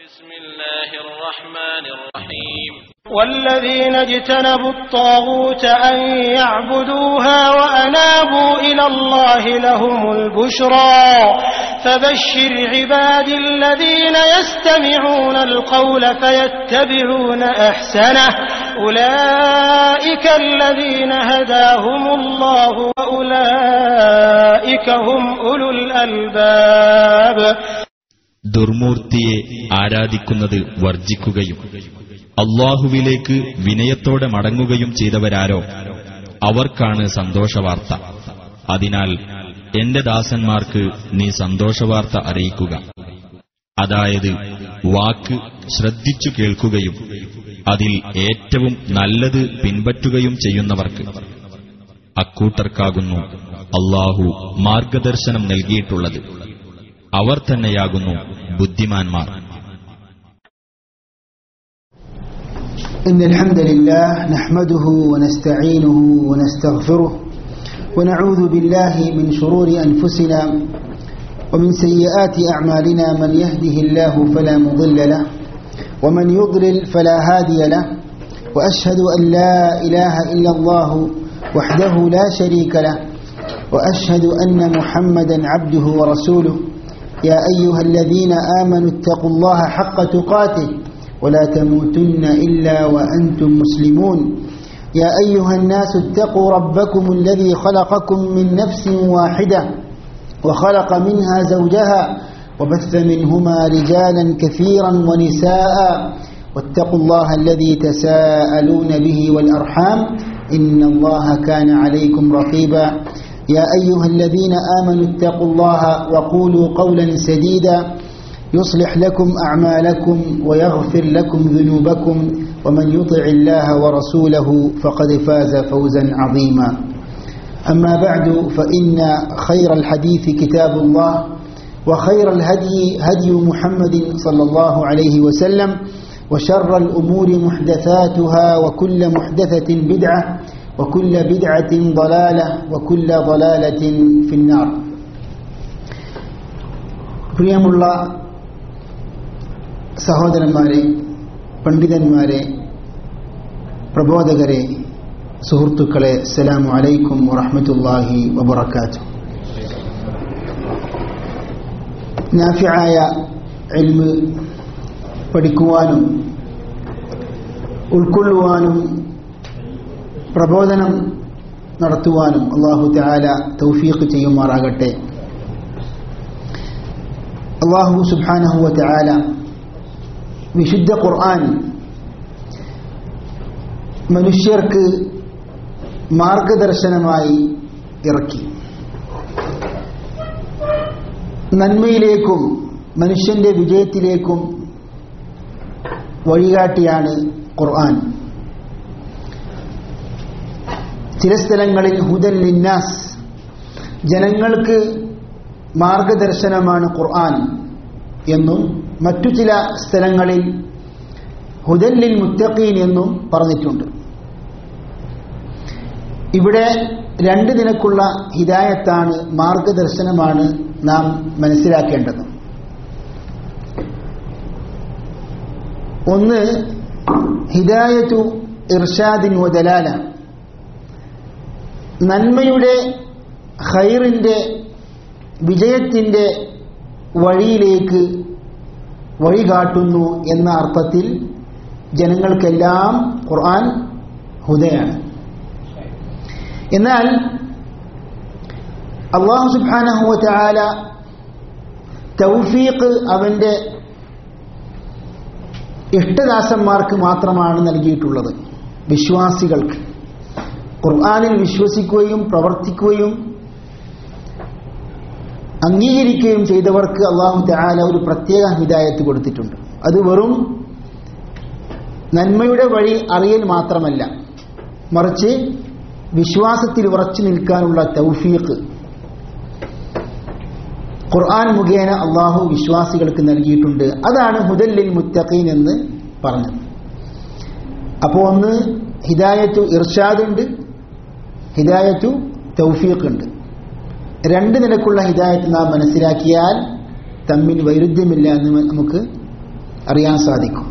بسم الله الرحمن الرحيم والذين اجتنبوا الطاغوت أن يعبدوها وأنابوا إلى الله لهم البشرى فبشر عبادي الذين يستمعون القول فيتبعون أحسنه أولئك الذين هداهم الله وأولئك هم أولو الألباب ദുർമൂർത്തിയെ ആരാധിക്കുന്നത് വർജിക്കുകയും അള്ളാഹുവിലേക്ക് വിനയത്തോടെ മടങ്ങുകയും ചെയ്തവരാരോ അവർക്കാണ് സന്തോഷവാർത്ത അതിനാൽ എന്റെ ദാസന്മാർക്ക് നീ സന്തോഷവാർത്ത അറിയിക്കുക അതായത് വാക്ക് ശ്രദ്ധിച്ചു കേൾക്കുകയും അതിൽ ഏറ്റവും നല്ലത് പിൻപറ്റുകയും ചെയ്യുന്നവർക്ക് അക്കൂട്ടർക്കാകുന്നു അള്ളാഹു മാർഗദർശനം നൽകിയിട്ടുള്ളത് അവർ തന്നെയാകുന്നു ബുദ്ധിമാന്മാർ إن الحمد لله نحمده ونستعينه ونستغفره ونعوذ بالله من شرور أنفسنا ومن سيئات أعمالنا من يهده الله فلا مضل له ومن يضلل فلا هادي له وأشهد أن لا إله إلا الله وحده لا شريك له وأشهد أن محمدا عبده ورسوله يا أيها الذين آمنوا اتقوا الله حق تقاته ولا تموتن إلا وأنتم مسلمون يا أيها الناس اتقوا ربكم الذي خلقكم من نفس واحدة وخلق منها زوجها وبث منهما رجالا كثيرا ونساء واتقوا الله الذي تساءلون به والأرحام إن الله كان عليكم رقيبا يا أيها الذين آمنوا اتقوا الله وقولوا قولا سديدا يصلح لكم أعمالكم ويغفر لكم ذنوبكم ومن يطع الله ورسوله فقد فاز فوزا عظيما أما بعد فإن خير الحديث كتاب الله وخير الهدي هدي محمد صلى الله عليه وسلم وشر الأمور محدثاتها وكل محدثة بدعة وكل بدعة ضلالة وكل ضلالة في النار പ്രിയമുള്ള സഹോദരന്മാരെ പണ്ഡിതന്മാരെ പ്രബോധകരെ സുഹൃത്തുക്കളെ അസ്സലാമു അലൈക്കും വറഹ്മത്തുള്ളാഹി വബറകാതുഹു നാഫിയായ ഇൽമ് പഠിക്കുവാനും ഉൾക്കൊള്ളുവാനും പ്രബോധനം നടത്തുവാനും അള്ളാഹു തആല തൗഫീഖ് ചെയ്യുമാറാകട്ടെ അള്ളാഹു സുബ്ഹാനഹു വ തആല വിശുദ്ധ ഖുർആൻ മനുഷ്യർക്ക് മാർഗദർശനമായി ഇറക്കി നന്മയിലേക്കും മനുഷ്യന്റെ വിജയത്തിലേക്കും വഴികാട്ടിയാണ് ഖുർആൻ ചില സ്ഥലങ്ങളിൽ ഹുദൻ ലിന്നാസ് ജനങ്ങൾക്ക് മാർഗദർശനമാണ് ഖുർആൻ എന്നും മറ്റു ചില സ്ഥലങ്ങളിൽ ഹുദല്ലിൽ മുത്തഖീൻ എന്നും പറഞ്ഞിട്ടുണ്ട് ഇവിടെ രണ്ട് നിലക്കുള്ള ഹിദായത്താണ് മാർഗദർശനമാണ് നാം മനസ്സിലാക്കേണ്ടത് ഒന്ന് ഹിദായത്തു ഇർഷാദിൻ വദലാല നന്മയുടെ ഖൈറിന്റെ വിജയത്തിന്റെ വഴിയിലേക്ക് വഴികാട്ടുന്നു എന്ന അർത്ഥത്തിൽ ജനങ്ങൾക്കെല്ലാം ഖുർആൻ ഹുദയാണ് എന്നാൽ അള്ളാഹു സുബ്ഹാനഹു ചാല തൗഫീഖ് അവന്റെ ഇഷ്ടദാസന്മാർക്ക് മാത്രമാണ് നൽകിയിട്ടുള്ളത് വിശ്വാസികൾക്ക് ഖുർആാനിൽ വിശ്വസിക്കുകയും പ്രവർത്തിക്കുകയും അംഗീകരിക്കുകയും ചെയ്തവർക്ക് അള്ളാഹു തആല ഒരു പ്രത്യേക ഹിദായത്ത് കൊടുത്തിട്ടുണ്ട് അത് വെറും നന്മയുടെ വഴി അറിയൽ മാത്രമല്ല മറിച്ച് വിശ്വാസത്തിൽ ഉറച്ചു നിൽക്കാനുള്ള തൗഫീഖ് ഖുർആൻ മുഖേന അള്ളാഹു വിശ്വാസികൾക്ക് നൽകിയിട്ടുണ്ട് അതാണ് ഹുദല്ലിൽ മുത്തഖീൻ എന്ന് പറഞ്ഞത് അപ്പോൾ ഒന്ന് ഹിദായത്തു ഇർഷാദ് ഉണ്ട് ഹിദായത്തു തൗഫീഖ് ഉണ്ട് രണ്ട് നിലക്കുള്ള ഹിദായത്ത് നാം മനസ്സിലാക്കിയാൽ തമ്മിൽ വൈരുദ്ധ്യമില്ല എന്ന് നമുക്ക് അറിയാൻ സാധിക്കും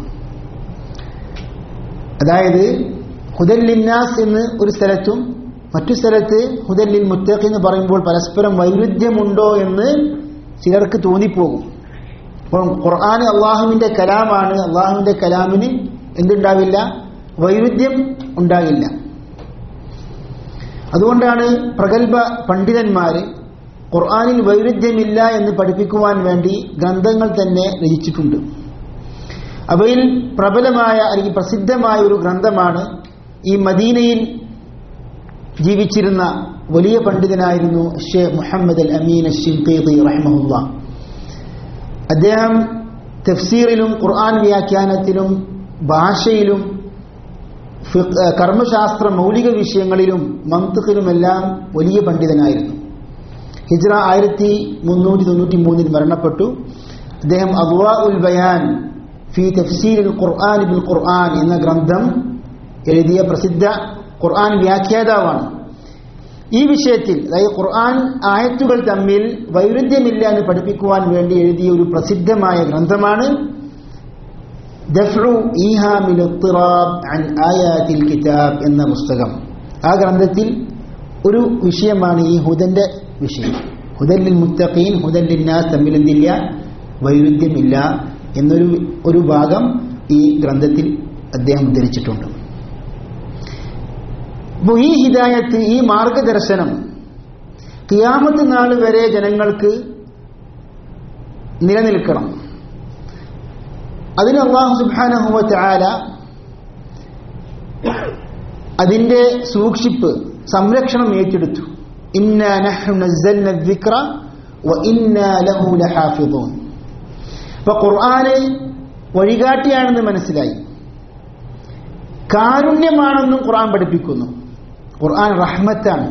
അതായത് ഹുദല്ലിന്നാസ് എന്ന് ഒരു സ്ഥലത്തും മറ്റു സ്ഥലത്ത് ഹുദല്ലിൽ മുത്തഖ് എന്ന് പറയുമ്പോൾ പരസ്പരം വൈരുദ്ധ്യമുണ്ടോ എന്ന് ചിലർക്ക് തോന്നിപ്പോകും അപ്പോൾ ഖുർആൻ അള്ളാഹുവിന്റെ കലാമാണ് അള്ളാഹുവിന്റെ കലാമിന് എന്തുണ്ടാവില്ല വൈരുദ്ധ്യം ഉണ്ടാകില്ല അതുകൊണ്ടാണ് പ്രഗത്ഭ പണ്ഡിതന്മാര് ഖുർആനിൽ വൈരുദ്ധ്യമില്ല എന്ന് പഠിപ്പിക്കുവാൻ വേണ്ടി ഗ്രന്ഥങ്ങൾ തന്നെ രചിച്ചിട്ടുണ്ട് അവയിൽ പ്രബലമായ അല്ലെങ്കിൽ പ്രസിദ്ധമായ ഒരു ഗ്രന്ഥമാണ് ഈ മദീനയിൽ ജീവിച്ചിരുന്ന വലിയ പണ്ഡിതനായിരുന്നു ഷെയ്ഖ് മുഹമ്മദ് അൽ അമീൻ ഷിൻഖീദി റഹ്മഹുല്ല അദ്ദേഹം തഫ്സീറിലും ഖുർആൻ വ്യാഖ്യാനത്തിലും ഭാഷയിലും ഫിഖ്- കർമ്മശാസ്ത്ര മൗലിക വിഷയങ്ങളിലും മന്തുക്കിലുമെല്ലാം വലിയ പണ്ഡിതനായിരുന്നു ഹിജ്റ ആയിരത്തി മുന്നൂറ്റി തൊണ്ണൂറ്റി മൂന്നിൽ മരണപ്പെട്ടു അദ്ദേഹം അദ്വാ ഉൽ ബയാൻ ഫി തഫ്സീൽ ഖുർആൻ ബിൽ ഖുർആൻ എന്ന ഗ്രന്ഥം എഴുതിയ പ്രസിദ്ധ ഖുർആൻ വ്യാഖ്യാതാവാണ് ഈ വിഷയത്തിൽ അതായത് ഖുർആൻ ആയത്തുകൾ തമ്മിൽ വൈരുദ്ധ്യമില്ല എന്ന് പഠിപ്പിക്കുവാൻ വേണ്ടി എഴുതിയ ഒരു പ്രസിദ്ധമായ ഗ്രന്ഥമാണ് ദഫ്ഉ ഈഹാമിൽ ഇത്റാബ് അൻ ആയാത്തിൽ കിതാബ് എന്ന പുസ്തകം ആ ഗ്രന്ഥത്തിൽ ഒരു വിഷയമാണ് ഈ ഹുദന്റെ വിഷയം ഹുദല്ലിൽ മുത്തഖീൻ ഹുദല്ലിൽ നാസ് തമ്മിൽ എന്തില്ല വൈരുദ്ധ്യമില്ല എന്നൊരു ഒരു ഭാഗം ഈ ഗ്രന്ഥത്തിൽ അദ്ദേഹം ഉദ്ധരിച്ചിട്ടുണ്ട് അപ്പോൾ ഈ ഹിദായത്ത് ഈ മാർഗദർശനം കിയാമത്ത് നാൾ വരെ ജനങ്ങൾക്ക് നിലനിൽക്കണം അതിന് അള്ളാഹു സുബാനഹുവ ചാല അതിന്റെ സൂക്ഷിപ്പ് സംരക്ഷണം ഏറ്റെടുത്തു ഇന്ന നഹ്നു നസ്സൽന الذِّكْرَ وَإِنَّا لَهُ لَحَافِظُونَ അപ്പൊ ഖുർആന് വഴികാട്ടിയാണെന്ന് മനസ്സിലായി കാരുണ്യമാണെന്നും ഖുർആൻ പഠിപ്പിക്കുന്നു ഖുർആൻ റഹ്മത്താണ്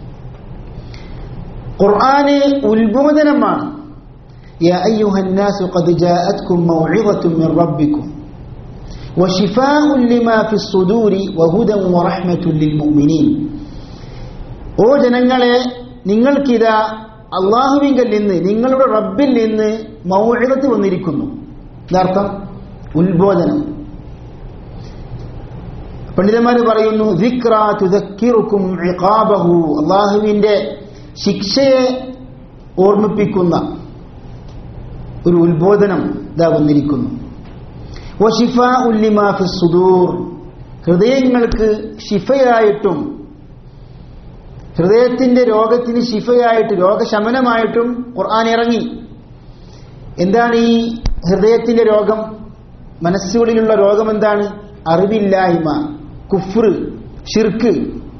ഖുർആന് ഉത്ബോധനമാണ് يا أيها الناس قد جاءتكم موعظة من ربكم وشفاء لما في الصدور وهدى ورحمة للمؤمنين ഓ ജനങ്ങളെ നിങ്ങൾക്കിതാ അള്ളാഹുവിങ്കൽ നിന്ന് നിങ്ങളുടെ റബ്ബിൽ നിന്ന് മൗഴത്ത് വന്നിരിക്കുന്നു ഇതർത്ഥം ഉത്ബോധനം പണ്ഡിതന്മാർ പറയുന്നു ദിക്ര തുദക്കിറുക്കും ഇഖാബഹു അള്ളാഹുവിന്റെ ശിക്ഷയെ ഓർമ്മിപ്പിക്കുന്ന ഒരു ഉത്ബോധനം ഇതാ വന്നിരിക്കുന്നു വഷിഫ ഉല്ലിമാ ഫി സുദൂർ ഹൃദയങ്ങൾക്ക് ഷിഫയായിട്ടും ഹൃദയത്തിന്റെ രോഗത്തിന് ശിഫയായിട്ട് രോഗശമനമായിട്ടും ഖുർആൻ ഇറങ്ങി എന്താണ് ഈ ഹൃദയത്തിന്റെ രോഗം മനസ്സുകളിലുള്ള രോഗം എന്താണ് അറിവില്ലായ്മ കുഫ്ർ ഷിർക്ക്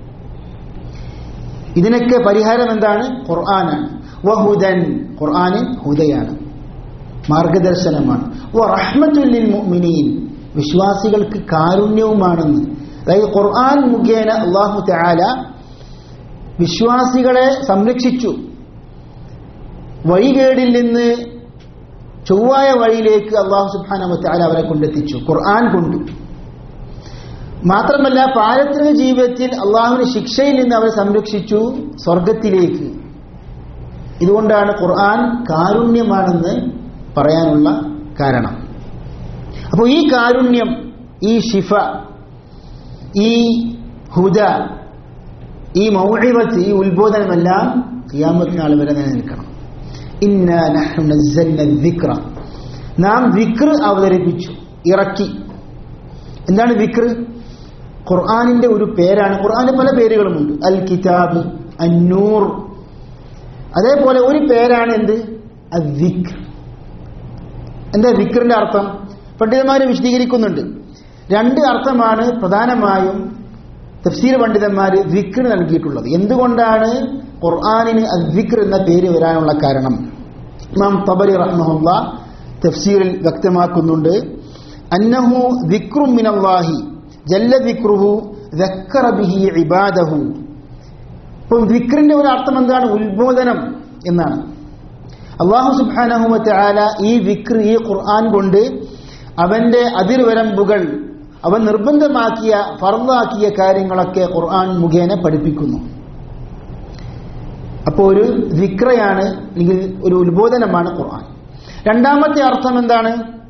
ഇതിനൊക്കെ പരിഹാരം എന്താണ് ഖുർആനാണ് വഹുദൻ ഖുർആന് ഹുദയാണ് മാർഗദർശനമാണ് വ റഹ്മത്തുല്ലിൽ മുഅ്മിനീൻ വിശ്വാസികൾക്ക് കാരുണ്യവുമാണെന്ന് അതായത് ഖുർആൻ മുഖേന അള്ളാഹു തആല വിശ്വാസികളെ സംരക്ഷിച്ചു വഴികേടിൽ നിന്ന് ചൊവ്വായ വഴിയിലേക്ക് അള്ളാഹു സുബ്ഹാനഹു വതആല അവരെ കൊണ്ടെത്തിച്ചു ഖുർആൻ കൊണ്ട് മാത്രമല്ല പാരത്രിക ജീവിതത്തിൽ അള്ളാഹുവിന്റെ ശിക്ഷയിൽ നിന്ന് അവരെ സംരക്ഷിച്ചു സ്വർഗത്തിലേക്ക് ഇതുകൊണ്ടാണ് ഖുർആൻ കാരുണ്യമാണെന്ന് പറയാനുള്ള കാരണം അപ്പോൾ ഈ കാരുണ്യം ഈ ഷിഫ ഈ ഹുദ ഈ മൗഴിവത്ത് ഈ ഉത്ബോധനമെല്ലാം ഖിയാമത്ത് നാൾ വരെ നിലനിൽക്കണം ഇന്ന നഹ്നു നസ്സൽന ദിക്റ നാം വിക്ർ അവതരിപ്പിച്ചു ഇറക്കി എന്താണ് വിക്ർ ഖുർആാനിന്റെ ഒരു പേരാണ് ഖുർആാന് പല പേരുകളുമുണ്ട് അൽ കിതാബ് അന്നൂർ അതേപോലെ ഒരു പേരാണ് എന്ത് അദ്ദിഖ് എന്താ വിക്റിന്റെ അർത്ഥം പണ്ഡിതന്മാർ വിശദീകരിക്കുന്നുണ്ട് രണ്ട് അർത്ഥമാണ് പ്രധാനമായും തഫ്സീർ പണ്ഡിതന്മാർ വിക്ർ നൽകിയിട്ടുള്ളത് എന്തുകൊണ്ടാണ് ഖുർആാനിന് അദ്വിക്ർ എന്ന പേര് വരാനുള്ള കാരണം ഇമാം തബരി റഹ്മുല്ല തഫ്സീറിൽ വ്യക്തമാക്കുന്നുണ്ട് അന്നഹു ദിക്റു മിനല്ലാഹി ജല്ല ദിക്റുഹു ദക്കറ ബിഹി ഇബാദഹു അപ്പം ദിക്റിന്റെ ഒരു അർത്ഥം എന്താണ് ഉത്ബോധനം എന്നാണ് അള്ളാഹു സുബാനഹുമത്തെ ആല ഈ വിക്ർ ഈ ഖുർആൻ കൊണ്ട് അവന്റെ അതിർവരമ്പുകൾ അവൻ നിർബന്ധമാക്കിയ ഫർദാക്കിയ കാര്യങ്ങളൊക്കെ ഖുർആൻ മുഖേന പഠിപ്പിക്കുന്നു അപ്പോൾ ഒരു വിക്രയാണ് അല്ലെങ്കിൽ ഒരു ഉത്ബോധനമാണ് ഖുർആൻ രണ്ടാമത്തെ അർത്ഥം എന്താണ്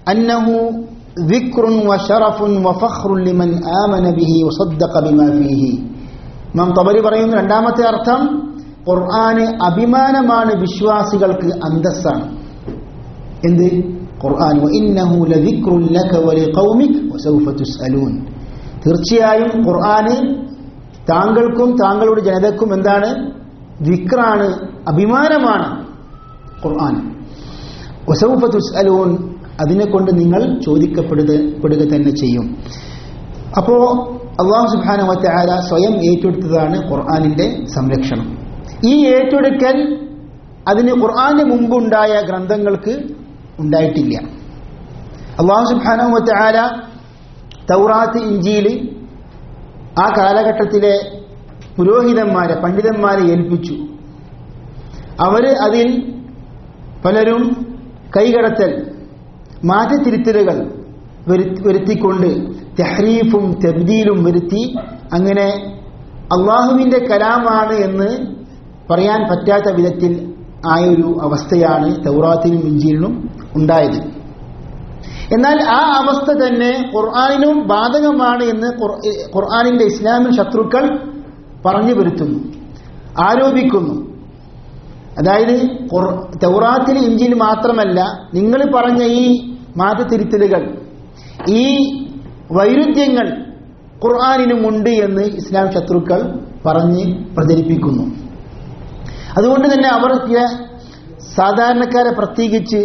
അന്നഹു ذكر وشرف وفخر لمن آمن به وصدق بما فيه ഇമാം തബരി പറയുന്ന രണ്ടാമത്തെ അർത്ഥം ഖുർആന് അഭിമാനമാണ് വിശ്വാസികൾക്ക് അന്തസ്സാണ് എന്ത് ഖുർആൻ വഇന്നഹു ലദിക്റുൻ ലക വലിഖൗമിക വസൗഫ തുസ്അലൂൻ തീർച്ചയായും ഖുർആന് താങ്കൾക്കും താങ്കളുടെ ജനതക്കും എന്താണ് ദിക്റാണ് അഭിമാനമാണ് ഖുർആൻ വസൗഫ തുസ്അലൂൻ അതിനെ കൊണ്ട് നിങ്ങൾ ചോദിക്കപ്പെടുക പെടുക തന്നെ ചെയ്യും അപ്പോ അള്ളാഹു സുബാന വറ്റാല സ്വയം ഏറ്റെടുത്തതാണ് ഖുർആാനിന്റെ സംരക്ഷണം ഈ ഏറ്റെടുക്കൽ അതിന് ഖുർആാന് മുമ്പുണ്ടായ ഗ്രന്ഥങ്ങൾക്ക് ഉണ്ടായിട്ടില്ല അള്ളാഹു സുബാന വറ്റാല തൗറാത്ത് ഇഞ്ചിയിൽ ആ കാലഘട്ടത്തിലെ പുരോഹിതന്മാരെ പണ്ഡിതന്മാരെ ഏൽപ്പിച്ചു അവര് അതിൽ പലരും കൈകടത്തൽ മാറ്റത്തിരുത്തലുകൾ വരുത്തിക്കൊണ്ട് തെഹ്രീഫും തെബ്ദീലും വരുത്തി അങ്ങനെ അള്ളാഹുവിന്റെ കലാമാണ് എന്ന് പറയാൻ പറ്റാത്ത വിധത്തിൽ ആയൊരു അവസ്ഥയാണ് തൗറാത്തിനും ഇഞ്ചിലിനും ഉണ്ടായത് എന്നാൽ ആ അവസ്ഥ തന്നെ ഖുർആാനിനും ബാധകമാണ് എന്ന് ഖുർആാനിന്റെ ഇസ്ലാമിൽ ശത്രുക്കൾ പറഞ്ഞു വരുത്തുന്നു ആരോപിക്കുന്നു അതായത് തൗറാത്തിൽ ഇഞ്ചിൽ മാത്രമല്ല നിങ്ങൾ പറഞ്ഞ ഈ മാറ്റത്തിരുത്തലുകൾ ഈ വൈരുദ്ധ്യങ്ങൾ ഖുർആാനിനുമുണ്ട് എന്ന് ഇസ്ലാം ശത്രുക്കൾ പറഞ്ഞ് പ്രചരിപ്പിക്കുന്നു അതുകൊണ്ട് തന്നെ അവർ ചില സാധാരണക്കാരെ പ്രത്യേകിച്ച്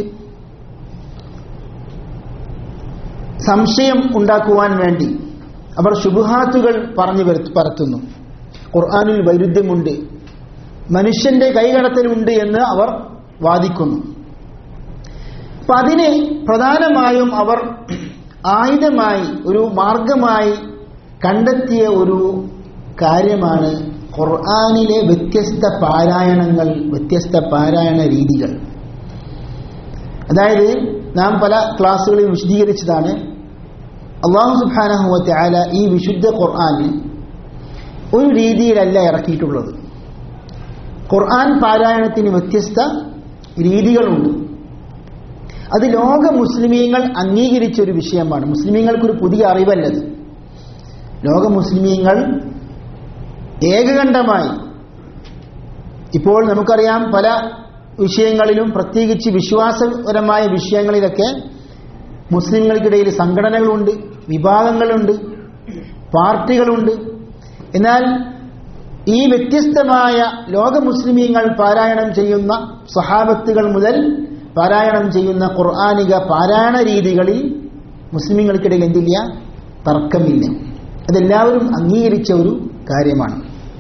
സംശയം ഉണ്ടാക്കുവാൻ വേണ്ടി അവർ ശുഭഹാത്തുകൾ പറഞ്ഞു പരത്തുന്നു ഖുർആാനിൽ വൈരുദ്ധ്യമുണ്ട് മനുഷ്യന്റെ കൈകടത്തലുണ്ട് എന്ന് അവർ വാദിക്കുന്നു അപ്പൊ അതിന് പ്രധാനമായും അവർ ആയുധമായി ഒരു മാർഗമായി കണ്ടെത്തിയ ഒരു കാര്യമാണ് ഖുർആാനിലെ വ്യത്യസ്ത പാരായണങ്ങൾ വ്യത്യസ്ത പാരായണ രീതികൾ അതായത് നാം പല ക്ലാസ്സുകളിൽ വിശദീകരിച്ചതാണ് അള്ളാഹു സുബാനഹുവത്തെ ആല ഈ വിശുദ്ധ ഖുർആാനിൽ ഒരു രീതിയിലല്ല ഇറക്കിയിട്ടുള്ളത് ഖുർആൻ പാരായണത്തിന് വ്യത്യസ്ത രീതികളുണ്ട് അത് ലോക മുസ്ലിമീങ്ങൾ അംഗീകരിച്ച ഒരു വിഷയമാണ് മുസ്ലിമീങ്ങൾക്കൊരു പുതിയ അറിവല്ലത് ലോക മുസ്ലിമീങ്ങൾ ഏകകണ്ഠമായി ഇപ്പോൾ നമുക്കറിയാം പല വിഷയങ്ങളിലും പ്രത്യേകിച്ച് വിശ്വാസപരമായ വിഷയങ്ങളിലൊക്കെ മുസ്ലിങ്ങൾക്കിടയിൽ സംഘടനകളുണ്ട് വിഭാഗങ്ങളുണ്ട് പാർട്ടികളുണ്ട് എന്നാൽ ഈ വ്യത്യസ്തമായ ലോക മുസ്ലിമീങ്ങൾ പാരായണം ചെയ്യുന്ന സഹാബത്തുകൾ മുതൽ പാരായണം ചെയ്യുന്ന ഖുർആാനിക പാരായണ രീതികളിൽ മുസ്ലിമീങ്ങൾക്കിടയിൽ എന്തില്ല തർക്കമില്ല അതെല്ലാവരും അംഗീകരിച്ച ഒരു കാര്യമാണ്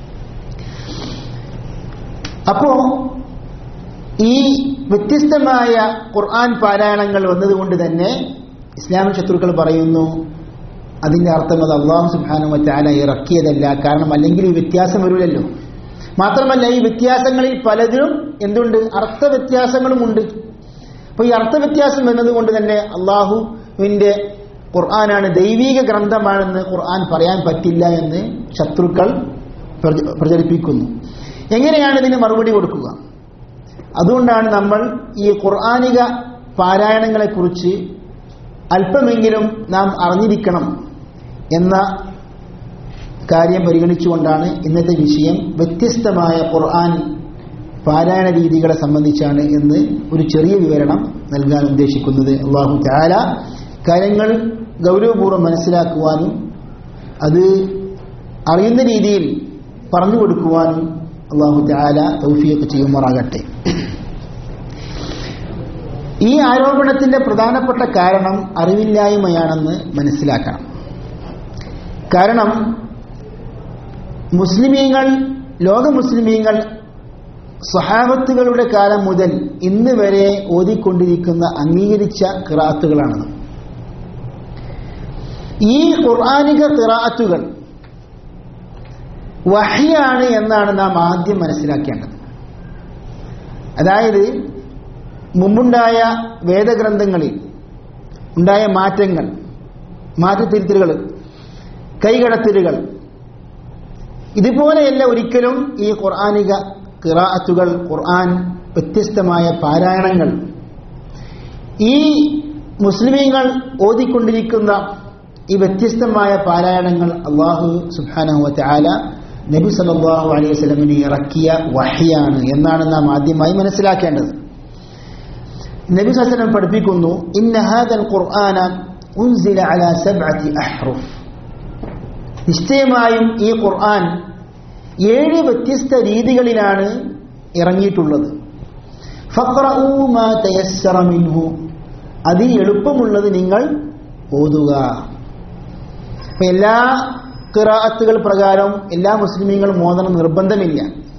അപ്പോ ഈ വ്യത്യസ്തമായ ഖുർആൻ പാരായണങ്ങൾ വന്നതുകൊണ്ട് തന്നെ ഇസ്ലാമിക ശത്രുക്കൾ പറയുന്നു അതിന്റെ അർത്ഥം അത് അള്ളാഹു സുബാനു മറ്റാല ഇറക്കിയതല്ല കാരണം അല്ലെങ്കിൽ ഈ വ്യത്യാസം വരില്ലല്ലോ മാത്രമല്ല ഈ വ്യത്യാസങ്ങളിൽ പലതിനും എന്തുണ്ട് അർത്ഥ വ്യത്യാസങ്ങളുമുണ്ട് അപ്പൊ ഈ അർത്ഥ വ്യത്യാസം എന്നതുകൊണ്ട് തന്നെ അള്ളാഹുവിന്റെ ഖുർആനാണ് ദൈവീക ഗ്രന്ഥമാണെന്ന് ഖുർആൻ പറയാൻ പറ്റില്ല എന്ന് ശത്രുക്കൾ പ്രചരിപ്പിക്കുന്നു എങ്ങനെയാണ് ഇതിന് മറുപടി കൊടുക്കുക അതുകൊണ്ടാണ് നമ്മൾ ഈ ഖുർആാനിക പാരായണങ്ങളെക്കുറിച്ച് അല്പമെങ്കിലും നാം അറിഞ്ഞിരിക്കണം എന്ന കാര്യം പരിഗണിച്ചുകൊണ്ടാണ് ഇന്നത്തെ വിഷയം വ്യത്യസ്തമായ ഖുർആൻ പാരായണ രീതികളെ സംബന്ധിച്ചാണ് എന്ന് ഒരു ചെറിയ വിവരണം നൽകാൻ ഉദ്ദേശിക്കുന്നത് അള്ളാഹു താല കാര്യങ്ങൾ ഗൗരവപൂർവ്വം മനസ്സിലാക്കുവാനും അത് അറിയുന്ന രീതിയിൽ പറഞ്ഞു കൊടുക്കുവാനും അള്ളാഹു താല തൗഫിയൊക്കെ ചെയ്യുമാറാകട്ടെ ഈ ആരോപണത്തിന്റെ പ്രധാനപ്പെട്ട കാരണം അറിവില്ലായ്മയാണെന്ന് മനസ്സിലാക്കണം കാരണം മുസ്ലിമീങ്ങൾ ലോക മുസ്ലിമീങ്ങൾ സഹാബത്തുകളുടെ കാലം മുതൽ ഇന്ന് വരെ ഓതിക്കൊണ്ടിരിക്കുന്ന അംഗീകരിച്ച കിറാത്തുകളാണ് ഈ ഖുർആാനിക കിറാത്തുകൾ വഹിയാണ് എന്നാണ് നാം ആദ്യം മനസ്സിലാക്കേണ്ടത് അതായത് മുമ്പുണ്ടായ വേദഗ്രന്ഥങ്ങളിൽ ഉണ്ടായ മാറ്റങ്ങൾ മാറ്റത്തിരുത്തലുകൾ കൈകടത്തലുകൾ ഇതുപോലെയല്ല ഒരിക്കലും ഈ ഖുർആാനിക കിറാഅത്തുകൾ ഖുർആൻ വ്യത്യസ്തമായ പാരായണങ്ങൾ ഈ മുസ്ലിമീങ്ങൾ ഓതിക്കൊണ്ടിരിക്കുന്ന ഈ വ്യത്യസ്തമായ പാരായണങ്ങൾ അള്ളാഹു സുബാനഹുവത്തെ ആല നബി സല്ലല്ലാഹു അലൈഹി വസല്ലമിന് ഇറക്കിയ വഹിയാണ് എന്നാണ് നാം ആദ്യമായി മനസ്സിലാക്കേണ്ടത് നബി സല്ലം പഠിപ്പിക്കുന്നു ഇന്ന ഹാദൽ ഖുർആന ഉൻസില അലാ സബ്അത്തി അഹ്റുഫ് നിശ്ചയമായും ഈ ഖുർആൻ ഏഴ് വ്യത്യസ്ത രീതികളിലാണ് ഇറങ്ങിയിട്ടുള്ളത് ഫഖ്റഊ മാ തയസ്സറ മിൻഹു അതിൽ എളുപ്പമുള്ളത് നിങ്ങൾ ഓതുക അപ്പൊ എല്ലാ ഖിറാഅത്തുകൾ പ്രകാരം എല്ലാ മുസ്ലിമീങ്ങളും ഓതണം നിർബന്ധമില്ല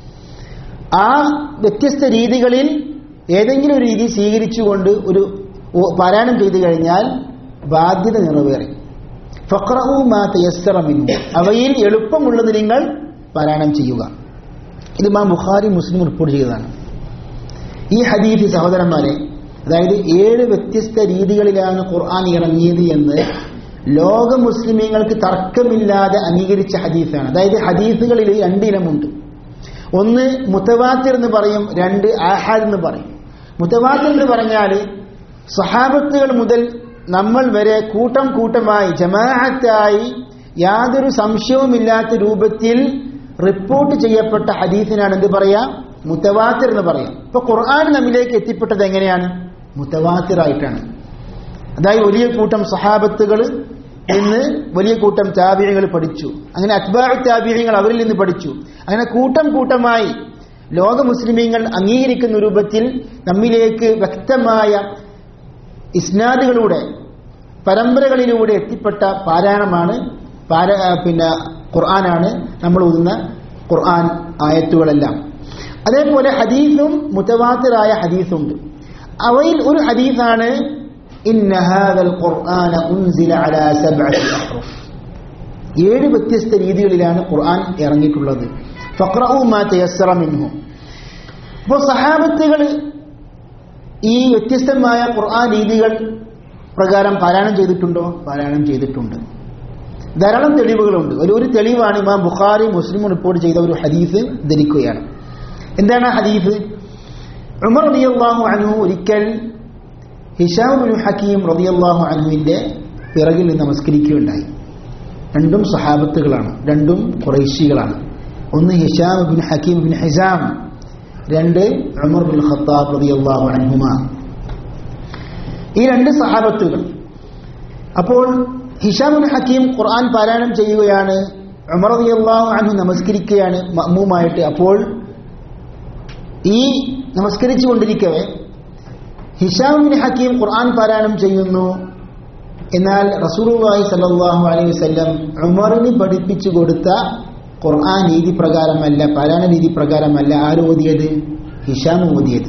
ആ വ്യത്യസ്ത രീതികളിൽ ഏതെങ്കിലും ഒരു രീതി സ്വീകരിച്ചുകൊണ്ട് ഒരു ഓ- പാരായണം ചെയ്തു കഴിഞ്ഞാൽ ബാധ്യത നിറവേറി ഫഖ്റഊ മാ തയസ്സറ മിൻഹു അവയിൽ എളുപ്പമുള്ളത് നിങ്ങൾ പാരായണം ചെയ്യുക ഇത് മാ ബുഖാരി മുസ്ലിം റിപ്പോർട്ട് ചെയ്തതാണ് ഈ ഹദീഫ് സഹോദരന്മാരെ അതായത് ഏഴ് വ്യത്യസ്ത രീതികളിലാണ് ഖുർആൻ ഇറങ്ങിയത് എന്ന് ലോക മുസ്ലിമീങ്ങൾക്ക് തർക്കമില്ലാതെ അംഗീകരിച്ച ഹദീസാണ് അതായത് ഹദീസുകളിൽ രണ്ടിനമുണ്ട് ഒന്ന് മുത്തവാത്തിർ എന്ന് പറയും രണ്ട് ആഹാദ് എന്ന് പറയും മുത്തവാത്തിർ എന്ന് പറഞ്ഞാൽ സഹാബത്തുകൾ മുതൽ നമ്മൾ വരെ കൂട്ടം കൂട്ടമായി ജമാഅത്തായി യാതൊരു സംശയവുമില്ലാത്ത രൂപത്തിൽ റിപ്പോർട്ട് ചെയ്യപ്പെട്ട ഹദീസിനാണ് എന്ത് പറയാ മുത്തവാത്തിർ എന്ന് പറയാം ഇപ്പൊ ഖുർആൻ നമ്മിലേക്ക് എത്തിപ്പെട്ടത് എങ്ങനെയാണ് മുത്തവാത്തിറായിട്ടാണ് അതായത് വലിയ കൂട്ടം സഹാബത്തുകൾ നിന്ന് വലിയ കൂട്ടം താബിയങ്ങൾ പഠിച്ചു അങ്ങനെ അത്ബാഴ് താബിയങ്ങൾ അവരിൽ നിന്ന് പഠിച്ചു അങ്ങനെ കൂട്ടം കൂട്ടമായി ലോക മുസ്ലിമീങ്ങൾ അംഗീകരിക്കുന്ന രൂപത്തിൽ നമ്മിലേക്ക് വ്യക്തമായ ഇസ്നാദുകളിലൂടെ പരമ്പരകളിലൂടെ എത്തിപ്പെട്ട പാരായണമാണ് പാര പിന്നെ ഖുർആനാണ് നമ്മൾ ഓതുന്ന ഖുർആൻ ആയത്തുകളെല്ലാം അതേപോലെ ഹദീസും മുത്തവാത്തിറായ ഹദീസുണ്ട് അവയിൽ ഒരു ഹദീസാണ് ഇന്ന ഹാദൽ ഖുർആന ഉൻസില അലാ സബ്അത്തി അഹ്റുഫ് ഏഴ് വ്യത്യസ്ത രീതികളിലാണ് ഖുർആൻ ഇറങ്ങിയിട്ടുള്ളത് ഫഖ്റഊ മാ തയസ്സറ മിൻഹു അപ്പോൾ സഹാബത്തുകൾ ഈ വ്യത്യസ്തമായ ഖുർആൻ രീതികൾ പ്രകാരം പാരായണം ചെയ്തിട്ടുണ്ടോ പാരായണം ചെയ്തിട്ടുണ്ട് ധാരാളം തെളിവുകളുണ്ട് ഒരു ഒരു തെളിവാണ് ഇമാം ബുഖാരി മുസ്ലിം റിപ്പോർട്ട് ചെയ്ത ഒരു ഹദീസ് ധരിക്കുകയാണ് എന്താണ് ആ ഹദീസ് ഉമർ റളിയല്ലാഹു അൻഹു ഒരിക്കൽ ഹിഷാം ബിൻ ഹക്കീം റളിയല്ലാഹു അൻഹുവിന്റെ പിറകിൽ നിന്ന് നമസ്കരിക്കുകയുണ്ടായി രണ്ടും സഹാബത്തുകളാണ് രണ്ടും കുറൈശികളാണ് ഒന്ന് Hisham bin Hakeem bin Hizam രണ്ട് ഉമർ ബിൻ ഖത്താബ് റളിയല്ലാഹു അൻഹുമ ഈ രണ്ട് സഹാബത്തുകൾ അപ്പോൾ ഹിഷാം ബിൻ ഹക്കീം ഖുർആൻ പാരായണം ചെയ്യുകയാണ് ഉമർ റളിയല്ലാഹു അൻഹു നമസ്കരിക്കുകയാണ് മഅ്മൂമായിട്ട് അപ്പോൾ ഈ നമസ്കരിച്ചു കൊണ്ടിരിക്കവേ ഹിഷാം ബിൻ ഹക്കീം ഖുർആൻ പാരായണം ചെയ്യുന്നു എന്നാൽ റസൂലുള്ളാഹി സല്ലല്ലാഹു അലൈഹി വസല്ലം ഉമറിന് പഠിപ്പിച്ചു കൊടുത്ത ഖുർആൻ രീതി പ്രകാരമല്ല പാരായണ രീതി പ്രകാരമല്ല ആര് ഓതിയത് ഹിഷാം ഓതിയത്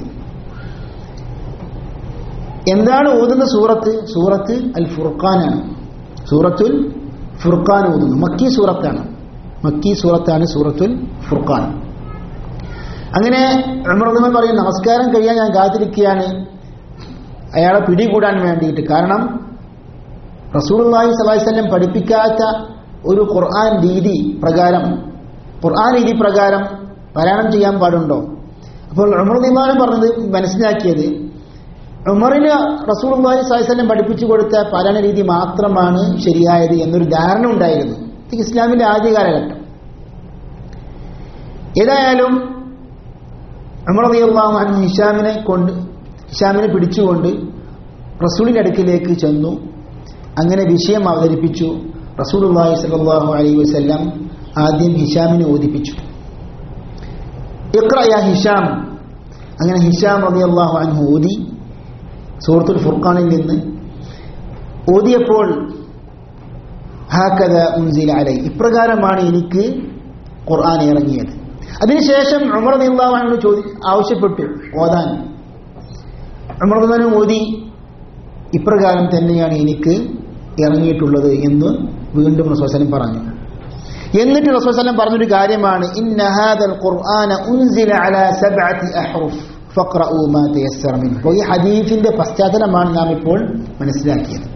എന്താണ് ഓതുന്ന സൂറത്ത് സൂറത്ത് അൽ ഫുർഖാനാണ് സൂറത്തുൽ ഫുർഖാൻ ഓതുന്നു മക്കി സൂറത്താണ് മക്കി സൂറത്താണ് സൂറത്തുൽ ഫുർഖാൻ അങ്ങനെ ഉമർദമൻ പറയും നമസ്കാരം കഴിയാൻ ഞാൻ കാത്തിരിക്കുകയാണ് അയാളെ പിടികൂടാൻ വേണ്ടിയിട്ട് കാരണം റസൂലുള്ളാഹി സ്വല്ലല്ലാഹി അലൈഹി വസല്ലം പഠിപ്പിക്കാത്ത ഒരു ഖുർആൻ രീതി പ്രകാരം ഖുർആൻ രീതി പ്രകാരം പാരായണം ചെയ്യാൻ പാടുണ്ടോ അപ്പോൾ ഉമർ ദിമാനം പറഞ്ഞത് മനസ്സിലാക്കിയത് ഉമറിന് റസൂലുള്ളാഹി സ്വല്ലല്ലാഹി അലൈഹി വസല്ലം പഠിപ്പിച്ചു കൊടുത്ത പാരായണ രീതി മാത്രമാണ് ശരിയായത് എന്നൊരു ധാരണ ഉണ്ടായിരുന്നു ഇത് ഇസ്ലാമിന്റെ ആദ്യ കാലഘട്ടം ഏതായാലും ഉമർ റളിയല്ലാഹു അൻഹു ഹിഷാമിനെ കൊണ്ട് ഹിഷാമിനെ പിടിച്ചുകൊണ്ട് റസൂലിന്റെ അടുക്കിലേക്ക് ചെന്നു അങ്ങനെ വിഷയം അവതരിപ്പിച്ചു റസൂലുള്ളാഹി സ്വല്ലല്ലാഹു അലൈഹി വസല്ലം ആദ്യം ഹിഷാമിനെ ഓദിപ്പിച്ചു ഇഖ്റ യാ ഹിഷാം അങ്ങനെ ഹിഷാം റളിയല്ലാഹു അൻഹു ഓതി സൂറത്തുൽ ഫുർഖാനിൽ നിന്ന് ഓതിയപ്പോൾ ഹാക്കഥ ഉൻസില അലൈ ഇപ്രകാരമാണ് എനിക്ക് ഖുർആൻ ഇറങ്ങിയത് അതിനുശേഷം ഉമർ റളിയല്ലാഹു അൻഹു ചോദി ആവശ്യപ്പെട്ടു ഓതാൻ ഉമർ റളിയല്ലാഹു അൻഹു ഓതി ഇപ്രകാരം തന്നെയാണ് എനിക്ക് ഇറങ്ങിയിട്ടുള്ളത് എന്ന് വീണ്ടും റസൂസലം പറഞ്ഞു എന്നിട്ട് റസൂസലം പറഞ്ഞൊരു കാര്യമാണ് ഇന്ന ഹാദൽ ഖുർആന ഉൻസില അലാ സബ്അത്തി അഹ്റുഫ് ഫഖ്റഊ മാ തയസ്സറ മിൻഹു അപ്പോൾ ഈ ഹദീസിന്റെ പശ്ചാത്തലമാണ് നാം ഇപ്പോൾ മനസ്സിലാക്കിയത്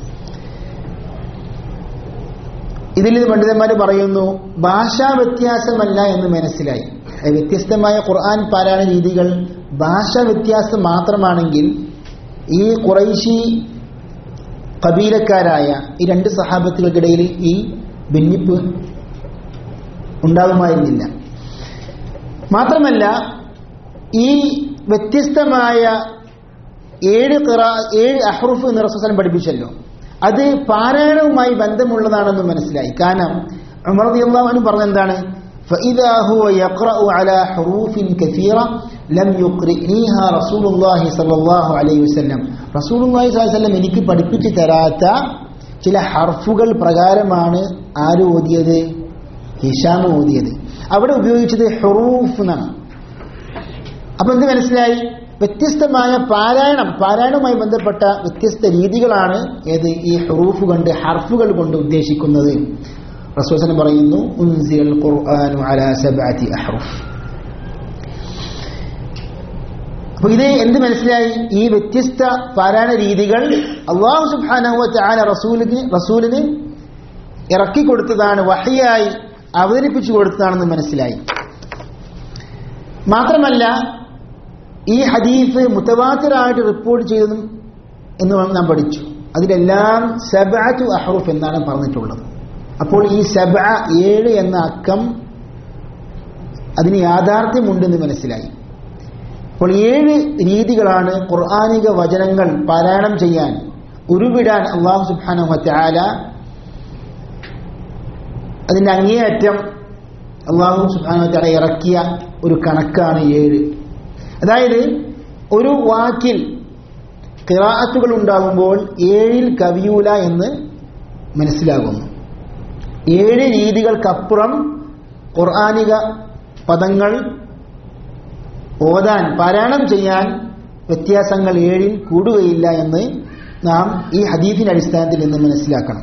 ഇതിൽ പണ്ഡിതന്മാർ പറയുന്നു ഭാഷാ വ്യത്യാസമല്ല എന്ന് മനസ്സിലായി അത് വ്യത്യസ്തമായ ഖുർആൻ പാരായണ രീതികൾ ഭാഷാ വ്യത്യാസം മാത്രമാണെങ്കിൽ ഈ കുറൈശി കബീലക്കാരായ ഈ രണ്ട് സഹാബത്തുകൾക്കിടയിൽ ഈ ഭിന്നിപ്പ് ഉണ്ടാകുമായിരുന്നില്ല മാത്രമല്ല ഈ വ്യത്യസ്തമായ ഏഴ് ഖിറ ഏഴ് അഹ്റുഫ് എന്ന് റസൂസലം പഠിപ്പിച്ചല്ലോ അത് പാരായണവുമായി ബന്ധമുള്ളതാണെന്ന് മനസ്സിലായി കാരണം ഉമർ റളിയല്ലാഹു അൻഹു പറഞ്ഞ എന്താണ് فإذا هو يقرأ على حروف كثيرة لم يقرئنيها رسول الله صلى الله عليه وسلم رسول الله صلى الله عليه وسلم എനിക്ക് പഠിപ്പിച്ചു തരാത്ത ചില ഹർഫുകൾ പ്രകാരമാണ് ആര് ഓതിയത് ഹിഷാം ഓതിയത് അവിടെ ഉപയോഗിച്ചത് ഹുറൂഫ് എന്നാണ് അപ്പൊ എന്ത് മനസ്സിലായി വ്യത്യസ്തമായ പാരായണം പാരായണവുമായി ബന്ധപ്പെട്ട വ്യത്യസ്ത രീതികളാണ് ഏത് ഈ ഹുറൂഫ് കൊണ്ട് ഹർഫുകൾ കൊണ്ട് ഉദ്ദേശിക്കുന്നത് റസൂസൻ പറയുന്നു ഉൻസിൽ ഖുർആനു അലാ സബ്അതി അഹ്റുഫ് അപ്പൊ ഇത് എന്ത് മനസ്സിലായി ഈ വ്യത്യസ്ത പാരായണ രീതികൾ അള്ളാഹു സുബ്ഹാനഹു വ തആല റസൂലിന് റസൂലിന് ഇറക്കി കൊടുത്തതാണ് വഹിയായി അവതരിപ്പിച്ചു കൊടുത്തതാണെന്ന് മനസ്സിലായി മാത്രമല്ല ഈ ഹദീഫ് മുത്തവാത്തിറായിട്ട് റിപ്പോർട്ട് ചെയ്തതും എന്ന് നാം പഠിച്ചു അതിലെല്ലാം സബഅത്തു അഹ്റുഫ് എന്നാണ് പറഞ്ഞിട്ടുള്ളത് അപ്പോൾ ഈ സബ ഏഴ് എന്ന അക്കം അതിന് യാഥാർത്ഥ്യമുണ്ടെന്ന് മനസ്സിലായി അപ്പോൾ ഏഴ് രീതികളാണ് ഖുർആാനിക വചനങ്ങൾ പാരായണം ചെയ്യാൻ ഉരുവിടാൻ അള്ളാഹു സുബ്ഹാനഹു വതആല അതിന്റെ അങ്ങേയറ്റം അള്ളാഹു സുബ്ഹാനഹു വതആല ഇറക്കിയ ഒരു കണക്കാണ് ഏഴ് അതായത് ഒരു വാക്കിൽ കിറാത്തുകൾ ഉണ്ടാകുമ്പോൾ ഏഴിൽ കവിയൂല എന്ന് മനസ്സിലാകുന്നു ഏഴ് രീതികൾക്കപ്പുറം ഖുർആാനിക പദങ്ങൾ ഓതാൻ പാരായണം ചെയ്യാൻ വ്യത്യാസങ്ങൾ ഏഴിൽ കൂടുകയില്ല എന്ന് നാം ഈ ഹദീഫിന്റെ അടിസ്ഥാനത്തിൽ നിന്ന് മനസ്സിലാക്കണം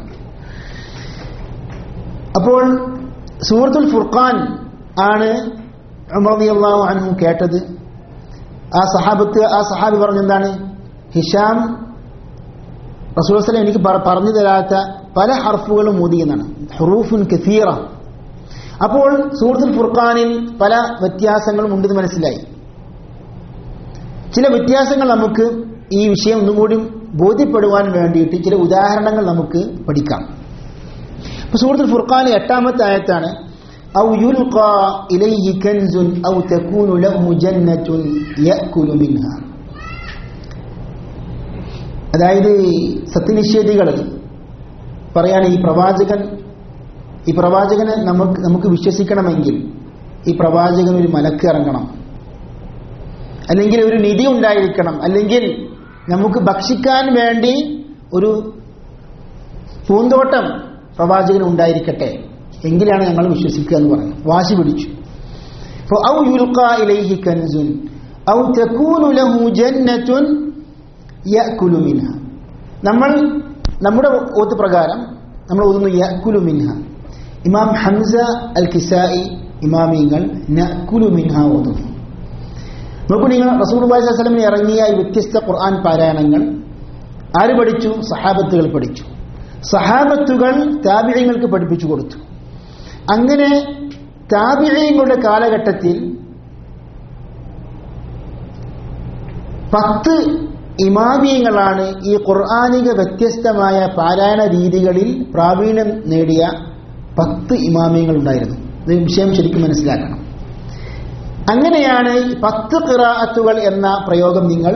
അപ്പോൾ സൂറത്തുൽ ഫുർഖാൻ ആണ് അള്ളാഹു അൻഹു കേട്ടത് ആ സഹാബത്ത് ആ സഹാബി പറഞ്ഞെന്താണ് ഹിഷാം റസൂൽ എനിക്ക് പറഞ്ഞു തരാത്ത പല ഹർഫുകളും മോദിയെന്നാണ് ഹുറൂഫുൻ കസീറ അപ്പോൾ സൂറത്തുൽ ഫുർഖാനിൽ പല വ്യത്യാസങ്ങളും ഉണ്ടെന്ന് മനസ്സിലായി ചില വ്യത്യാസങ്ങൾ നമുക്ക് ഈ വിഷയം ഒന്നും കൂടി ബോധ്യപ്പെടുവാൻ വേണ്ടിയിട്ട് ചില ഉദാഹരണങ്ങൾ നമുക്ക് പഠിക്കാം ഇപ്പൊ സൂറത്തുൽ ഫുർഖാനിൽ എട്ടാമത്തെ ആയത്താണ് أو يلقى إليه كنز أو تكون له جنة يأكل منها അതായത് സത്യനിഷേധികൾ പറയാണ് ഈ പ്രവാചകൻ ഈ പ്രവാചകനെ നമുക്ക് നമുക്ക് വിശ്വസിക്കണമെങ്കിൽ ഈ പ്രവാചകൻ ഒരു മലക്ക് ഇറങ്ങണം അല്ലെങ്കിൽ ഒരു നിധി ഉണ്ടായിരിക്കണം അല്ലെങ്കിൽ നമുക്ക് ഭക്ഷിക്കാൻ വേണ്ടി ഒരു പൂന്തോട്ടം പ്രവാചകൻ ഉണ്ടായിരിക്കട്ടെ എങ്കിലാണ് ഞങ്ങൾ വിശ്വസിക്കുക എന്ന് പറഞ്ഞു വാശി പിടിച്ചു ഔ യുൽഖാ ഇലൈഹി കൻസുൻ ഔ തകൂനു ലഹു ജന്നത്തുൻ യഅകുലു മിൻഹ നമ്മൾ നമ്മുടെ ഓത്ത് പ്രകാരം നമ്മൾ ഓതുന്നു യഅകുലു മിൻഹ ഇമാം ഹംസ അൽ കിസായി ഇമാമിങ്ങൾ നഅകുലു മിൻഹ ഓതുന്നു നോക്കൂ നിങ്ങൾ റസൂൽ വസ്ലമിന് ഇറങ്ങിയ ഈ വ്യത്യസ്ത ഖുർആൻ പാരായണങ്ങൾ ആര് പഠിച്ചു സഹാബത്തുകൾ പഠിച്ചു സഹാബത്തുകൾ താബിഴങ്ങൾക്ക് പഠിപ്പിച്ചു കൊടുത്തു അങ്ങനെ താബിഴങ്ങളുടെ കാലഘട്ടത്തിൽ പത്ത് ഇമാമിയങ്ങളാണ് ഈ ഖുർആാനിക വ്യത്യസ്തമായ പാരായണ രീതികളിൽ പ്രാവീണ്യം നേടിയ പത്ത് ഇമാമിയങ്ങൾ ഉണ്ടായിരുന്നു ഇത് വിഷയം ശരിക്കും മനസ്സിലാക്കണം അങ്ങനെയാണ് ഈ പത്ത് ഖിറാഅത്തുകൾ എന്ന പ്രയോഗം നിങ്ങൾ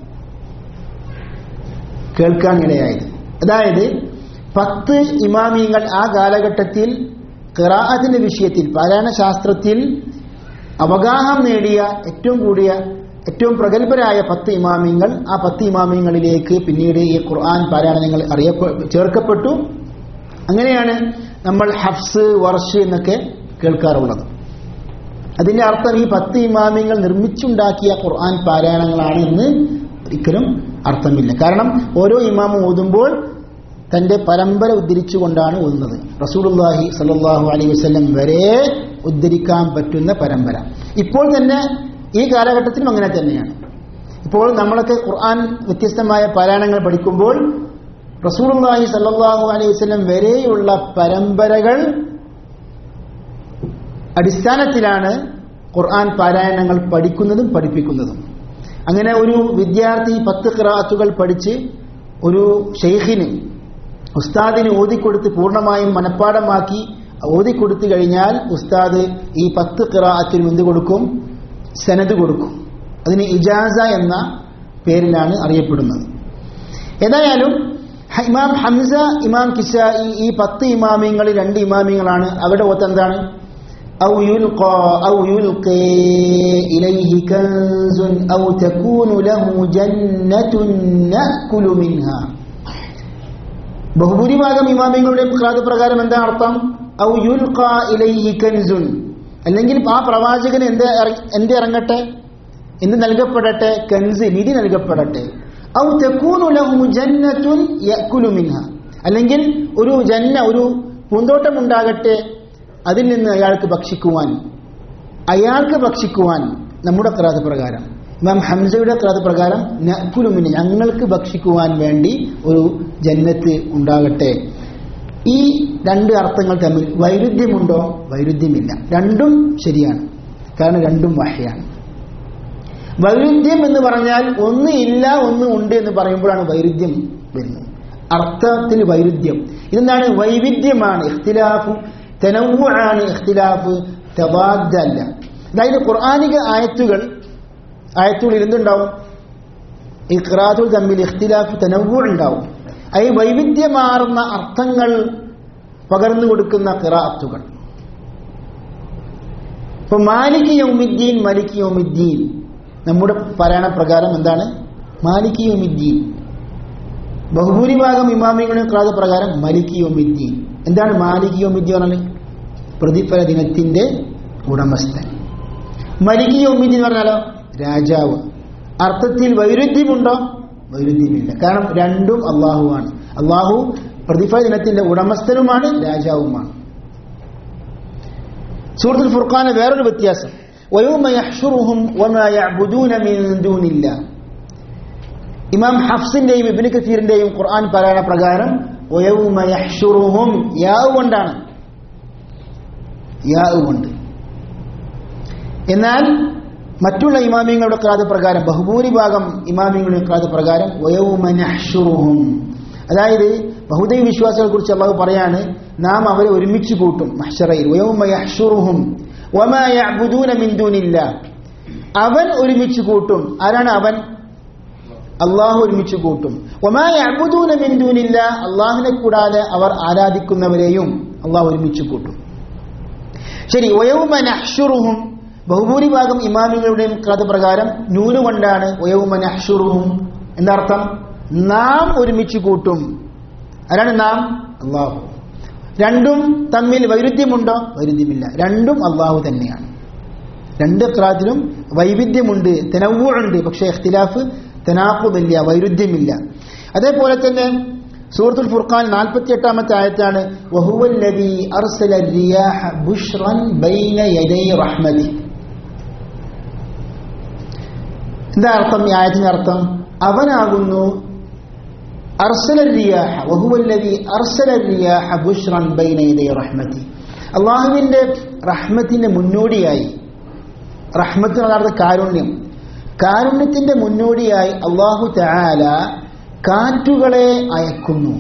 കേൾക്കാൻ ഇടയായത് അതായത് പത്ത് ഇമാമിയങ്ങൾ ആ കാലഘട്ടത്തിൽ ഖിറാഅത്തിന്റെ വിഷയത്തിൽ പാരായണ ശാസ്ത്രത്തിൽ അവഗാഹം നേടിയ ഏറ്റവും കൂടിയ ഏറ്റവും പ്രഗത്ഭരായ പത്ത് ഇമാമിങ്ങൾ ആ പത്ത് ഇമാമിങ്ങളിലേക്ക് പിന്നീട് ഈ ഖുർആൻ പാരായണങ്ങൾ അറിയപ്പെ ചേർക്കപ്പെട്ടു അങ്ങനെയാണ് നമ്മൾ ഹഫ്സ് വർഷ് എന്നൊക്കെ കേൾക്കാറുള്ളത് അതിന്റെ അർത്ഥം ഈ പത്ത് ഇമാമിങ്ങൾ നിർമ്മിച്ചുണ്ടാക്കിയ ഖുർആൻ പാരായണങ്ങളാണ് എന്ന് ഒരിക്കലും അർത്ഥമില്ല കാരണം ഓരോ ഇമാമും ഓതുമ്പോൾ തന്റെ പരമ്പര ഉദ്ധരിച്ചുകൊണ്ടാണ് ഓതുന്നത് റസൂലുല്ലാഹി സല്ലാഹു അലൈഹി വസ്ലം വരെ ഉദ്ധരിക്കാൻ പറ്റുന്ന പരമ്പര ഇപ്പോൾ തന്നെ ഈ കാലഘട്ടത്തിലും അങ്ങനെ തന്നെയാണ് ഇപ്പോൾ നമ്മളൊക്കെ ഖുർആൻ വ്യത്യസ്തമായ പാരായണങ്ങൾ പഠിക്കുമ്പോൾ റസൂലുല്ലാഹി സല്ലാഹു അലൈഹി വസ്ലം വരെയുള്ള പരമ്പരകൾ അടിസ്ഥാനത്തിലാണ് ഖുർആൻ പാരായണങ്ങൾ പഠിക്കുന്നതും പഠിപ്പിക്കുന്നതും അങ്ങനെ ഒരു വിദ്യാർത്ഥി പത്ത് ഖിറാത്തുകൾ പഠിച്ച് ഒരു ഷെയ്ഖിന് ഉസ്താദിന് ഓതിക്കൊടുത്ത് പൂർണ്ണമായും മനഃപ്പാടമാക്കി ഓതിക്കൊടുത്തു കഴിഞ്ഞാൽ ഉസ്താദ് ഈ പത്ത് ഖിറാഅത്തിനും എന്ത് കൊടുക്കും സനത് കൊടുക്കും അതിന് ഇജാസ എന്ന പേരിലാണ് അറിയപ്പെടുന്നത് ഏതായാലും ഹ- ഇമാം ഹംസ ഇമാം കിസായി ഈ പത്ത് ഇമാമിങ്ങളിൽ രണ്ട് ഇമാമിങ്ങളാണ് അവരുടെ ഓത്ത് എന്താണ് أو يلقى أو يلقي إليه كنز أو تكون له جنة نأكل منها ബഹുഭൂരിഭാഗം ഇമാമികളുടെ ഖിറാത്ത് പ്രകാരം എന്താ അർത്ഥം ഔ യുൽഖ ഇലൈഹി കൻസുൻ അല്ലെങ്കിൽ ആ പ്രവാചകന് എന്ത് ഇറ- എന്ത് ഇറങ്ങട്ടെ എന്ത് നൽകപ്പെടട്ടെ കൻസ് നിധി നൽകപ്പെടട്ടെ ഔ തകൂനു ലഹു ജന്നത്തുൻ യഅകുലു മിൻഹ അല്ലെങ്കിൽ ഒരു ജന്ന ഒരു പൂന്തോട്ടം ഉണ്ടാകട്ടെ അതിൽ നിന്ന് അയാൾക്ക് ഭക്ഷിക്കുവാൻ അയാൾക്ക് ഭക്ഷിക്കുവാൻ നമ്മുടെ ക്രാത പ്രകാരം ഇമാം ഹംസയുടെ ക്രാത പ്രകാരം നക്കുലുമിന് ഞങ്ങൾക്ക് ഭക്ഷിക്കുവാൻ വേണ്ടി ഒരു ജന്നത്ത് ഉണ്ടാകട്ടെ ഈ രണ്ട് അർത്ഥങ്ങൾ തമ്മിൽ വൈരുദ്ധ്യമുണ്ടോ വൈരുദ്ധ്യമില്ല രണ്ടും ശരിയാണ് കാരണം രണ്ടും വഹയാണ് വൈരുദ്ധ്യം എന്ന് പറഞ്ഞാൽ ഒന്ന് ഇല്ല ഒന്ന് ഉണ്ട് എന്ന് പറയുമ്പോഴാണ് വൈരുദ്ധ്യം വരുന്നത് അർത്ഥത്തിൽ വൈരുദ്ധ്യം ഇതെന്താണ് വൈവിധ്യമാണ് ഇഖ്തിലാഫ് തെനവുമാണ് ഇഖ്തിലാഫ് തബാദല്ല അതായത് ഖുർആാനിക ആയത്തുകൾ ആയത്തുകളിൽ എന്തുണ്ടാവും ഈ ഖിറാത്തുകൾ തമ്മിൽ ഇഖ്തിലാഫ് തെനവു ഉണ്ടാവും അത് വൈവിധ്യമാർന്ന അർത്ഥങ്ങൾ പകർന്നു കൊടുക്കുന്ന ഖിറാത്തുകൾ ഇപ്പൊ മാലിക് യൗമിദ്ദീൻ മലിക് യൗമിദ്ദീൻ നമ്മുടെ പറയണ പ്രകാരം എന്താണ് മാലിക് യൗമിദ്ദീൻ ബഹുഭൂരിഭാഗം ഇമാമികളുടെ ക്രാത പ്രകാരം മലിക് യോമിദ്ദീൻ എന്താണ് മാലിക് യോമിദ്ദീൻ പറഞ്ഞാൽ പ്രതിഫല ദിനത്തിന്റെ ഉടമസ്ഥൻ മലിക് യോമിദ്ദീൻ എന്ന് പറഞ്ഞാലോ രാജാവ് അർത്ഥത്തിൽ വൈരുദ്ധ്യമുണ്ടോ വൈരുദ്ധ്യമില്ല കാരണം രണ്ടും അള്ളാഹുവാണ് അള്ളാഹു പ്രതിഫല ദിനത്തിന്റെ ഉടമസ്ഥനുമാണ് രാജാവുമാണ് സൂറത്തുൽ ഫുർഖാന് വേറൊരു വ്യത്യാസം വയോമ യഹ്ഷുറുഹും വമാ യഅ്ബുദൂന മിൻ ദൂനില്ലാഹ് ഇമാം ഹഫ്സിന്റെയും ഇബിന് കസീറിന്റെയും ഖുർആൻ പാരായണ പ്രകാരം വയൗമ യഹ്ഷുറുഹും യാവ് കൊണ്ടാണ് യാവ് കൊണ്ട് എന്നാൽ മറ്റുള്ള ഇമാമിങ്ങളുടെ ക്രാത പ്രകാരം ബഹുഭൂരിഭാഗം ഇമാമിങ്ങളുടെ ക്രാത പ്രകാരം വയൗമ നഹ്ഷുറുഹും അതായത് ബഹുദൈവ വിശ്വാസികളെ കുറിച്ച് അള്ളാഹു പറയാണ് നാം അവരെ ഒരുമിച്ച് കൂട്ടും മഹ്ഷറയിൽ വയൗമ യഹ്ഷുറുഹും വമാ യഅ്ബുദൂന മിൻ ദൂനില്ലാഹ് അവൻ ഒരുമിച്ച് കൂട്ടും ആരാണ് അവൻ അള്ളാഹു ഒരുമിച്ച് കൂട്ടും ഒമായ അബുദൂന മിന്ദൂനില്ല അള്ളാഹിനെ കൂടാതെ അവർ ആരാധിക്കുന്നവരെയും അള്ളാഹു ഒരുമിച്ച് കൂട്ടും ശരി ഒയവുമ നഹ്ഷുറുഹും ബഹുഭൂരിഭാഗം ഇമാമികളുടെയും കഥ പ്രകാരം നൂന് കൊണ്ടാണ് ഒയവുമ നഹ്ഷുറുഹും എന്നർത്ഥം നാം ഒരുമിച്ച് കൂട്ടും ആരാണ് നാം അള്ളാഹു രണ്ടും തമ്മിൽ വൈരുദ്ധ്യമുണ്ടോ വൈരുദ്ധ്യമില്ല രണ്ടും അള്ളാഹു തന്നെയാണ് രണ്ട് ക്രാത്തിലും വൈവിധ്യമുണ്ട് തെനവുണ്ട് പക്ഷേ ഇഖ്തിലാഫ് തനാഖുദില്ല വൈരുദ്ധ്യമില്ല അതേപോലെ തന്നെ സൂറത്തുൽ ഫുർഖാൻ നാൽപ്പത്തി എട്ടാമത്തെ ആയത്താണ് വഹുവല്ലദീ അർസല റിയാഹ ബുഷ്റൻ ബൈന യദൈ റഹ്മതി എന്താ അർത്ഥം ഈ ആയത്തിന്റെ അർത്ഥം അവനാകുന്നു അർസല റിയാഹ വഹുവല്ലദീ അർസല റിയാഹ ബുഷ്റൻ ബൈന യദൈ റഹ്മതി അള്ളാഹുവിന്റെ റഹ്മത്തിന്റെ മുന്നോടിയായി റഹ്മത്ത് യഥാർത്ഥ കാരുണ്യം കാരുണ്യത്തിന്റെ മുന്നോടിയായി അള്ളാഹു തആല കാറ്റുകളെ അയക്കുന്നു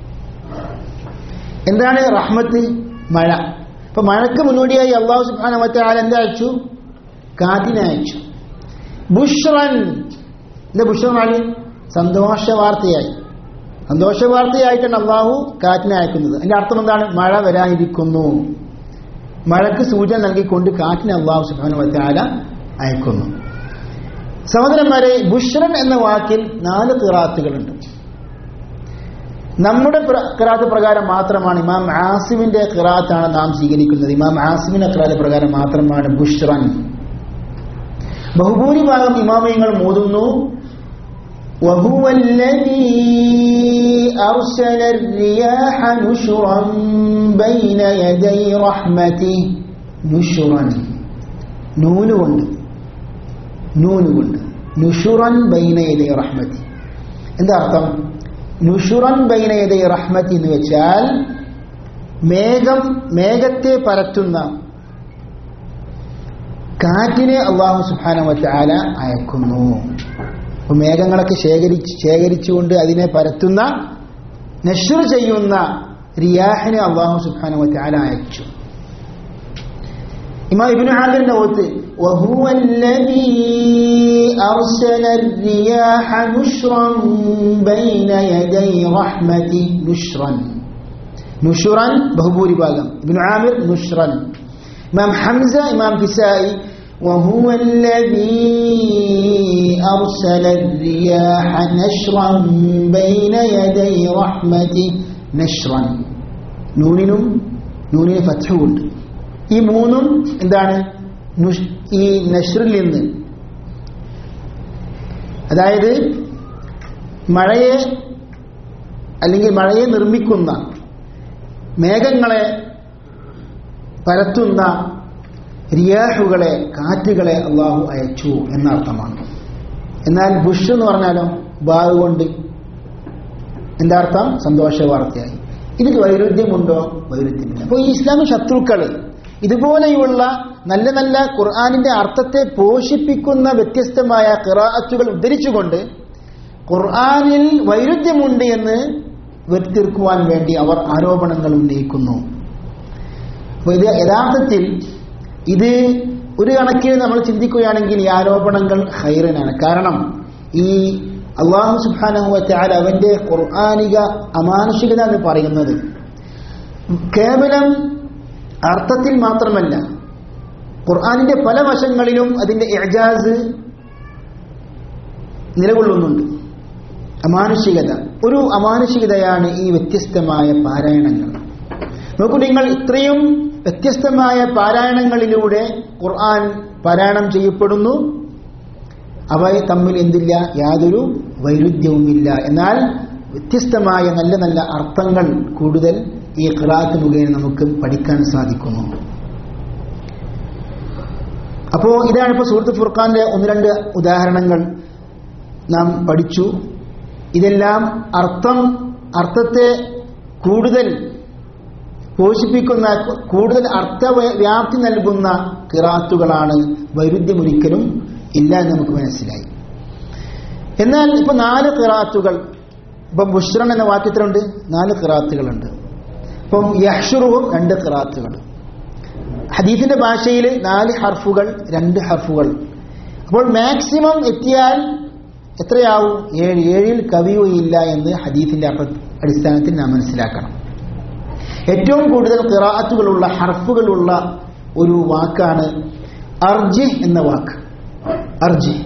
എന്താണ് റഹ്മത്ത് മഴ ഇപ്പൊ മഴക്ക് മുന്നോടിയായി അള്ളാഹു സുബ്ഹാനഹു വതആല എന്താ അയച്ചു കാറ്റിനെ അയച്ചു ബുഷ്റൻ എന്താ ബുഷ്റൻ സന്തോഷ വാർത്തയായി സന്തോഷ വാർത്തയായിട്ടാണ് അള്ളാഹു കാറ്റിനെ അയക്കുന്നത് അതിന്റെ അർത്ഥം എന്താണ് മഴ വരാനിരിക്കുന്നു മഴക്ക് സൂചന നൽകിക്കൊണ്ട് കാറ്റിനെ അള്ളാഹു സുബ്ഹാനഹു വതആല അയക്കുന്നു സഹോദരന്മാരെ ബുഷ്റൻ എന്ന വാക്കിൽ നാല് കിറാത്തുകളുണ്ട് നമ്മുടെ കിറാത്ത് പ്രകാരം മാത്രമാണ് ഇമാം ആസിമിന്റെ കിറാത്താണ് നാം സ്വീകരിക്കുന്നത് ഇമാം ആസിമിന്റെ കിറാത്ത് പ്രകാരം മാത്രമാണ് ബുഷ്റൻ ബഹുഭൂരിഭാഗം ഇമാമയങ്ങൾ മോതുന്നു وهو الذي أرسل الرياح نشرا بين يدي رحمته نشرا نون കൊണ്ട് നൂന് കൊണ്ട് നുഷുറൻ ബൈനയതേ റഹ്മത്തി എന്താ അർത്ഥം നുഷുറൻ ബൈനയതേ റഹ്മത്തി എന്ന് വെച്ചാൽ മേഘം മേഘത്തെ പരത്തുന്ന കാറ്റിനെ അള്ളാഹു സുബാനവറ്റാല അയക്കുന്നു അപ്പൊ മേഘങ്ങളൊക്കെ ശേഖരിച്ച് ശേഖരിച്ചുകൊണ്ട് അതിനെ പരത്തുന്ന നഷ്ർ ചെയ്യുന്ന റിയാഹിനെ അള്ളാഹു സുബ്ഹാനഹു വതആല അയച്ചു ഇമാം ഇബ്നു ആമിറിന്റെ ഓത്ത് وهو الذي أرسل الرياح نشرا بين يدي رحمته نشرا نشرا ബഹുഭൂരിഭാഗം ഇബ്നു ആമിർ نشرا ഇമാം ഹംസ ഇമാം കിസായി وهو الذي أرسل الرياح نشرا بين يدي رحمته نشرا നൂനിനും നൂനിന് ഫത്ഹുണ്ട് ഈ മൂന്നും എന്താണ് നുഷ്- ഈ നഷ്റിൽ നിന്ന് അതായത് മഴയെ അല്ലെങ്കിൽ മഴയെ നിർമ്മിക്കുന്ന മേഘങ്ങളെ പരത്തുന്ന റിയാഹുകളെ കാറ്റുകളെ അള്ളാഹു അയച്ചു എന്നർത്ഥമാണ് എന്നാൽ ബുഷ് എന്ന് പറഞ്ഞാലോ ബാഗ് കൊണ്ട് എന്താ അർത്ഥം സന്തോഷ വാർത്തയായി ഇതിൽ വൈരുദ്ധ്യമുണ്ടോ വൈരുദ്ധ്യമില്ല അപ്പോൾ ഈ ഇസ്ലാമിക് ശത്രുക്കൾ ഇതുപോലെയുള്ള നല്ല നല്ല ഖുർആാനിന്റെ അർത്ഥത്തെ പോഷിപ്പിക്കുന്ന വ്യത്യസ്തമായ ഖിറാഅത്തുകൾ ഉദ്ധരിച്ചുകൊണ്ട് ഖുർആാനിൽ വൈരുദ്ധ്യമുണ്ട് എന്ന് വരുത്തിർക്കുവാൻ വേണ്ടി അവർ ആരോപണങ്ങൾ ഉന്നയിക്കുന്നു അപ്പോൾ ഇത് യഥാർത്ഥത്തിൽ ഇത് ഒരു കണക്കിന് നമ്മൾ ചിന്തിക്കുകയാണെങ്കിൽ ഈ ആരോപണങ്ങൾ ഹൈറനാണ് കാരണം ഈ അള്ളാഹു സുബ്ഹാനഹു വതആല അവന്റെ ഖുർആാനിക അമാനുഷികത എന്ന് പറയുന്നത് കേവലം അർത്ഥത്തിൽ മാത്രമല്ല ഖുർആാനിന്റെ പല വശങ്ങളിലും അതിന്റെ ഇജാസ് നിലകൊള്ളുന്നുണ്ട് അമാനുഷികത ഒരു അമാനുഷികതയാണ് ഈ വ്യത്യസ്തമായ പാരായണങ്ങൾ നോക്കൂ നിങ്ങൾ ഇത്രയും വ്യത്യസ്തമായ പാരായണങ്ങളിലൂടെ ഖുർആൻ പാരായണം ചെയ്യപ്പെടുന്നു അവ തമ്മിൽ എന്തില്ല യാതൊരു വൈരുദ്ധ്യവുമില്ല എന്നാൽ വ്യത്യസ്തമായ നല്ല നല്ല അർത്ഥങ്ങൾ കൂടുതൽ ഈ ഖിറാത്ത് മുഖേന നമുക്ക് പഠിക്കാൻ സാധിക്കുന്നു അപ്പോ ഇതാണ് ഇപ്പോൾ സുഹൃത്ത് ഫുർഖാന്റെ ഒന്ന് രണ്ട് ഉദാഹരണങ്ങൾ നാം പഠിച്ചു ഇതെല്ലാം അർത്ഥം അർത്ഥത്തെ കൂടുതൽ പോഷിപ്പിക്കുന്ന കൂടുതൽ അർത്ഥവ്യാപ്തി നൽകുന്ന കിറാത്തുകളാണ് വൈരുദ്ധ്യമൊരിക്കലും ഇല്ല എന്ന് നമുക്ക് മനസ്സിലായി എന്നാൽ ഇപ്പൊ നാല് കിറാത്തുകൾ ഇപ്പം ബുഷ്റൻ എന്ന വാക്യത്തിലുണ്ട് നാല് കിറാത്തുകളുണ്ട് ഇപ്പം യഹ്ഷുറുവും രണ്ട് കിറാത്തുകൾ ഹദീഫിന്റെ ഭാഷയിൽ നാല് ഹർഫുകൾ രണ്ട് ഹർഫുകൾ അപ്പോൾ മാക്സിമം എത്തിയാൽ എത്രയാവും ഏഴ് ഏഴിൽ കവിയുകയില്ല എന്ന് ഹദീഫിന്റെ അപ്പ- അടിസ്ഥാനത്തിൽ നാം മനസ്സിലാക്കണം ഏറ്റവും കൂടുതൽ കിറാത്തുകളുള്ള ഹർഫുകളുള്ള ഒരു വാക്കാണ് അർജി എന്ന വാക്ക് അർജി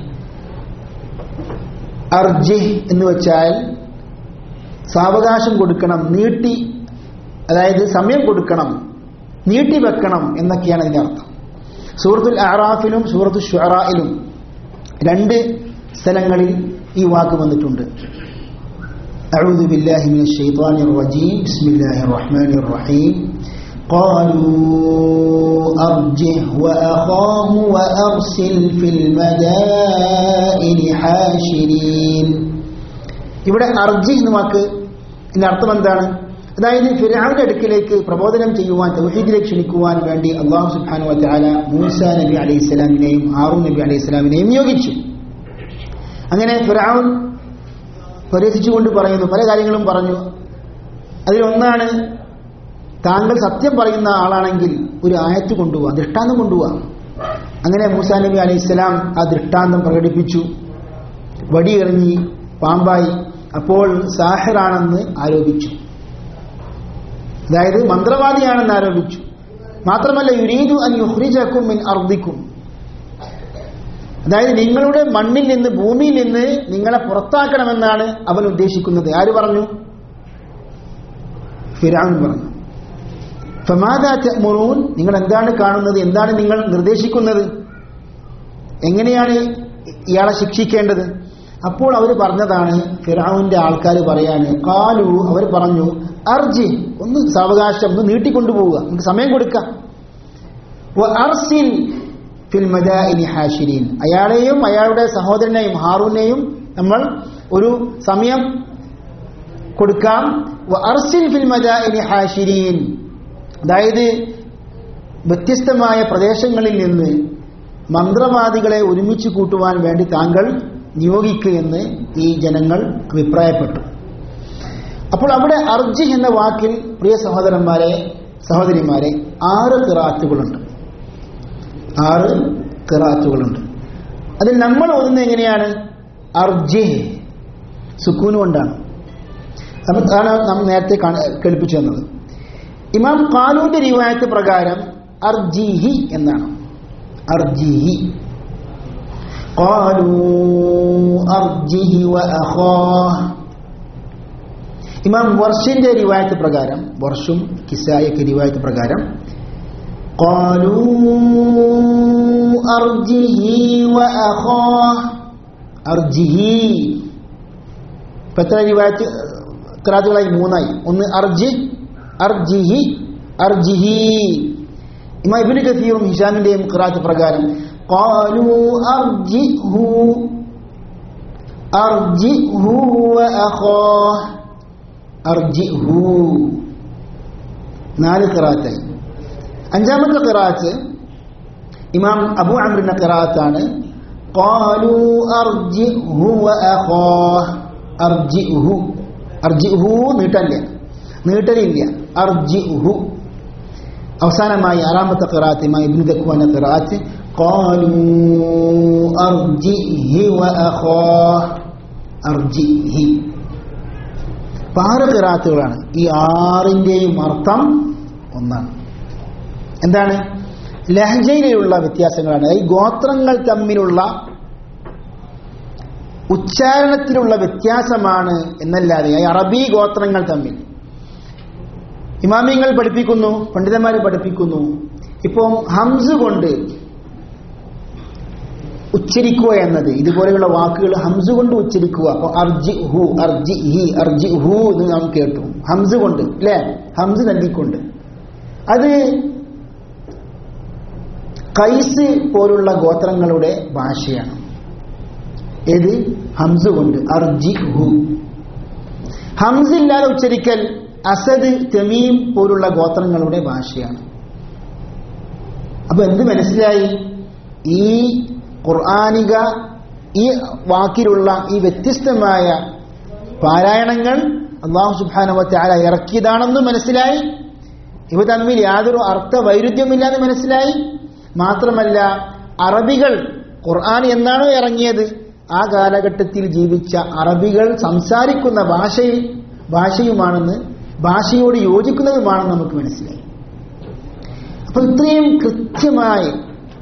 അർജി എന്ന് വെച്ചാൽ സാവകാശം കൊടുക്കണം നീട്ടി അതായത് സമയം കൊടുക്കണം നീട്ടി വെക്കണം എന്നൊക്കെയാണ് അതിന്റെ അർത്ഥം സൂറത്തുൽ അറാഫിലും സൂറത്തു ഷുറായിലും രണ്ട് സ്ഥലങ്ങളിൽ ഈ വാക്ക് വന്നിട്ടുണ്ട് أعوذ بالله من الشيطان الرجيم بسم الله الرحمن الرحيم قالوا أرجه وأخاه وأرسل في المدائن حاشرين ഇവിടെ അർജി എന്ന വാക്ക് ഇതിന്റെ അർത്ഥം എന്താണ് അതായത് ഫിറാവിന്റെ അടുക്കിലേക്ക് പ്രബോധനം ചെയ്യുവാൻ തൗഹീദിലേക്ക് ക്ഷണിക്കുവാൻ വേണ്ടി അള്ളാഹു സുബ്ഹാനു വതആല മൂസ നബി അലൈഹി സ്വലാമിനെയും ഹാറൂൻ നബി അലൈഹി സ്വലാമിനെയും നിയോഗിച്ചു അങ്ങനെ ഫിറാവുൻ പരിഹസിച്ചുകൊണ്ട് പറയുന്നു പല കാര്യങ്ങളും പറഞ്ഞു അതിലൊന്നാണ് താങ്കൾ സത്യം പറയുന്ന ആളാണെങ്കിൽ ഒരു ആയത്ത് കൊണ്ടുപോവാ ദൃഷ്ടാന്തം കൊണ്ടുപോവാ അങ്ങനെ മൂസാ നബി അലൈഹി സ്വലാം ആ ദൃഷ്ടാന്തം പ്രകടിപ്പിച്ചു വടിയെറിഞ്ഞി പാമ്പായി അപ്പോൾ സാഹിറാണെന്ന് ആരോപിച്ചു അതായത് മന്ത്രവാദിയാണെന്ന് ആരോപിച്ചു മാത്രമല്ല യുരീദു അൻ യുഹ്രിജക്കും മിൻ അർദിക്കും അതായത് നിങ്ങളുടെ മണ്ണിൽ നിന്ന് ഭൂമിയിൽ നിന്ന് നിങ്ങളെ പുറത്താക്കണമെന്നാണ് അവൻ ഉദ്ദേശിക്കുന്നത് ആര് പറഞ്ഞു ഫിരാൻ പറഞ്ഞു ഫമാദാ തഅ്മുറൂൻ നിങ്ങൾ എന്താണ് കാണുന്നത് എന്താണ് നിങ്ങൾ നിർദ്ദേശിക്കുന്നത് എങ്ങനെയാണ് ഇയാളെ ശിക്ഷിക്കേണ്ടത് അപ്പോൾ അവർ പറഞ്ഞതാണ് ഫിറാവുന്റെ ആൾക്കാർ പറയാണ് കാലു അവർ പറഞ്ഞു അർജി ഒന്ന് സാവകാശം ഒന്ന് നീട്ടിക്കൊണ്ടുപോവുക നമുക്ക് സമയം കൊടുക്കാം വ അർസിൽ ഫിൽ മദാഇനി ഹാഷിരീൻ അയാളെയും അയാളുടെ സഹോദരനെയും ഹാറൂനെയും നമ്മൾ ഒരു സമയം കൊടുക്കാം വ അർസിൽ ഫിൽ മദാഇനി ഹാഷിരീൻ അതായത് വ്യത്യസ്തമായ പ്രദേശങ്ങളിൽ നിന്ന് മന്ത്രവാദികളെ ഒരുമിച്ച് കൂട്ടുവാൻ വേണ്ടി താങ്കൾ നിയോഗിക്കുക എന്ന് ഈ ജനങ്ങൾ അഭിപ്രായപ്പെട്ടു അപ്പോൾ അവിടെ അർജി എന്ന വാക്കിൽ പ്രിയ സഹോദരന്മാരെ സഹോദരിമാരെ ആറ് കിറാത്തുകളുണ്ട് ആറ് കിറാത്തുകളുണ്ട് അതിൽ നമ്മൾ ഓതുന്നത് എങ്ങനെയാണ് അർജി സുക്കൂന് കൊണ്ടാണ് നമ്മ- അതാണ് നാം നേരത്തെ കാണ- കേൾപ്പിച്ചു തന്നത് ഇമാം കാലൂന്റെ റിവായത്ത് പ്രകാരം അർജിഹി എന്നാണ് അർജിഹി قالوا أرجه وأخاه ഇമാം വർഷിന്റെ റിവായത്ത് പ്രകാരം വർഷും കിസായൊക്കെ റിവായത്ത് പ്രകാരം قالوا أرجه وأخاه أرجه ഇപ്പൊ എത്ര റിവായത്ത് ക്രാത്തുകളായി മൂന്നായി ഒന്ന് അർജി അർജിഹി അർജിഹി ഇമാം ഇബ്നു കസീറും ഹിഷാമിന്റെയും ഖിറാത്ത് പ്രകാരം قالوا أرجئه أرجئه وأخاه أرجئه നാല് ഖിറാത്തായി അഞ്ചാമത്തെ ഖിറാത്ത് ഇമാം അബു അമ്രിന്റെ ഖിറാത്താണ് قالوا أرجئه وأخاه أرجئه أرجئه നീട്ടല്ല നീട്ടലില്ല അർജിഹു അവസാനമായി ആറാമത്തെ ഖിറാത്ത് ഇമാം ഇബ്നു ദക്വാന ഖിറാത്ത് قالوا أرجئه وأخاه أرجئه അപ്പൊ ആറ് ഖിറാത്തുകളാണ് ഈ ആറിന്റെയും അർത്ഥം ഒന്നാണ് എന്താണ് ലഹജയിലുള്ള വ്യത്യാസങ്ങളാണ് ഈ ഗോത്രങ്ങൾ തമ്മിലുള്ള ഉച്ചാരണത്തിലുള്ള വ്യത്യാസമാണ് എന്നല്ലാതെ ഈ അറബി ഗോത്രങ്ങൾ തമ്മിൽ ഇമാമിങ്ങൾ പഠിപ്പിക്കുന്നു പണ്ഡിതന്മാർ പഠിപ്പിക്കുന്നു ഇപ്പം ഹംസ് കൊണ്ട് ഉച്ചരിക്കുക എന്നത് ഇതുപോലെയുള്ള വാക്കുകൾ ഹംസ് കൊണ്ട് ഉച്ചരിക്കുക അപ്പൊ അർജി ഹു അർജി ഹി അർജി ഹു എന്ന് നാം കേട്ടു ഹംസ് കൊണ്ട് അല്ലെ ഹംസ് നൽകിക്കൊണ്ട് അത് കൈസ് പോലുള്ള ഗോത്രങ്ങളുടെ ഭാഷയാണ് ഏത് ഹംസ് കൊണ്ട് അർജി ഹു ഹംസ് ഇല്ലാതെ ഉച്ചരിക്കൽ അസദ് തെമീം പോലുള്ള ഗോത്രങ്ങളുടെ ഭാഷയാണ് അപ്പൊ എന്ത് മനസ്സിലായി ഈ ഖുർആാനിക ഈ വാക്കിലുള്ള ഈ വ്യത്യസ്തമായ പാരായണങ്ങൾ അള്ളാഹു സുബാനവത്തെ ആല ഇറക്കിയതാണെന്ന് മനസ്സിലായി ഇവ തമ്മിൽ യാതൊരു അർത്ഥ വൈരുദ്ധ്യമില്ലാന്ന് മനസ്സിലായി മാത്രമല്ല അറബികൾ ഖുർആൻ എന്നാണോ ഇറങ്ങിയത് ആ കാലഘട്ടത്തിൽ ജീവിച്ച അറബികൾ സംസാരിക്കുന്ന ഭാഷയിൽ ഭാഷയുമാണെന്ന് ഭാഷയോട് യോജിക്കുന്നതുമാണെന്ന് നമുക്ക് മനസ്സിലായി അപ്പൊ ഇത്രയും കൃത്യമായി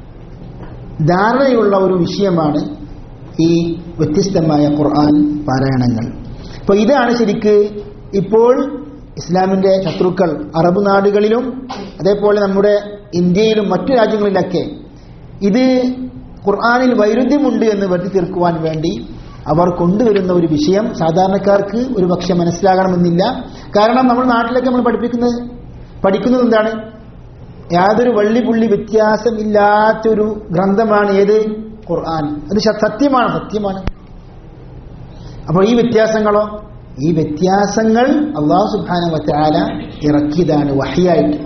ധാരണയുള്ള ഒരു വിഷയമാണ് ഈ വ്യത്യസ്തമായ ഖുർആൻ പാരായണങ്ങൾ അപ്പൊ ഇതാണ് ശരിക്ക് ഇപ്പോൾ ഇസ്ലാമിന്റെ ശത്രുക്കൾ അറബ് നാടുകളിലും അതേപോലെ നമ്മുടെ ഇന്ത്യയിലും മറ്റു രാജ്യങ്ങളിലൊക്കെ ഇത് ഖുർആാനിൽ വൈരുദ്ധ്യമുണ്ട് എന്ന് വെട്ടി തീർക്കുവാൻ വേണ്ടി അവർ കൊണ്ടുവരുന്ന ഒരു വിഷയം സാധാരണക്കാർക്ക് ഒരു പക്ഷെ മനസ്സിലാകണമെന്നില്ല കാരണം നമ്മുടെ നാട്ടിലൊക്കെ നമ്മൾ പഠിപ്പിക്കുന്നത് പഠിക്കുന്നത് എന്താണ് യാതൊരു വള്ളി പുള്ളി വ്യത്യാസമില്ലാത്തൊരു ഗ്രന്ഥമാണ് ഏത് ഖുർആൻ അത് ശ- സത്യമാണ് സത്യമാണ് അപ്പോൾ ഈ വ്യത്യാസങ്ങളോ ഈ വ്യത്യാസങ്ങൾ അള്ളാഹു സുബാന വറ്റാല ഇറക്കിയതാണ് വഹിയായിട്ട്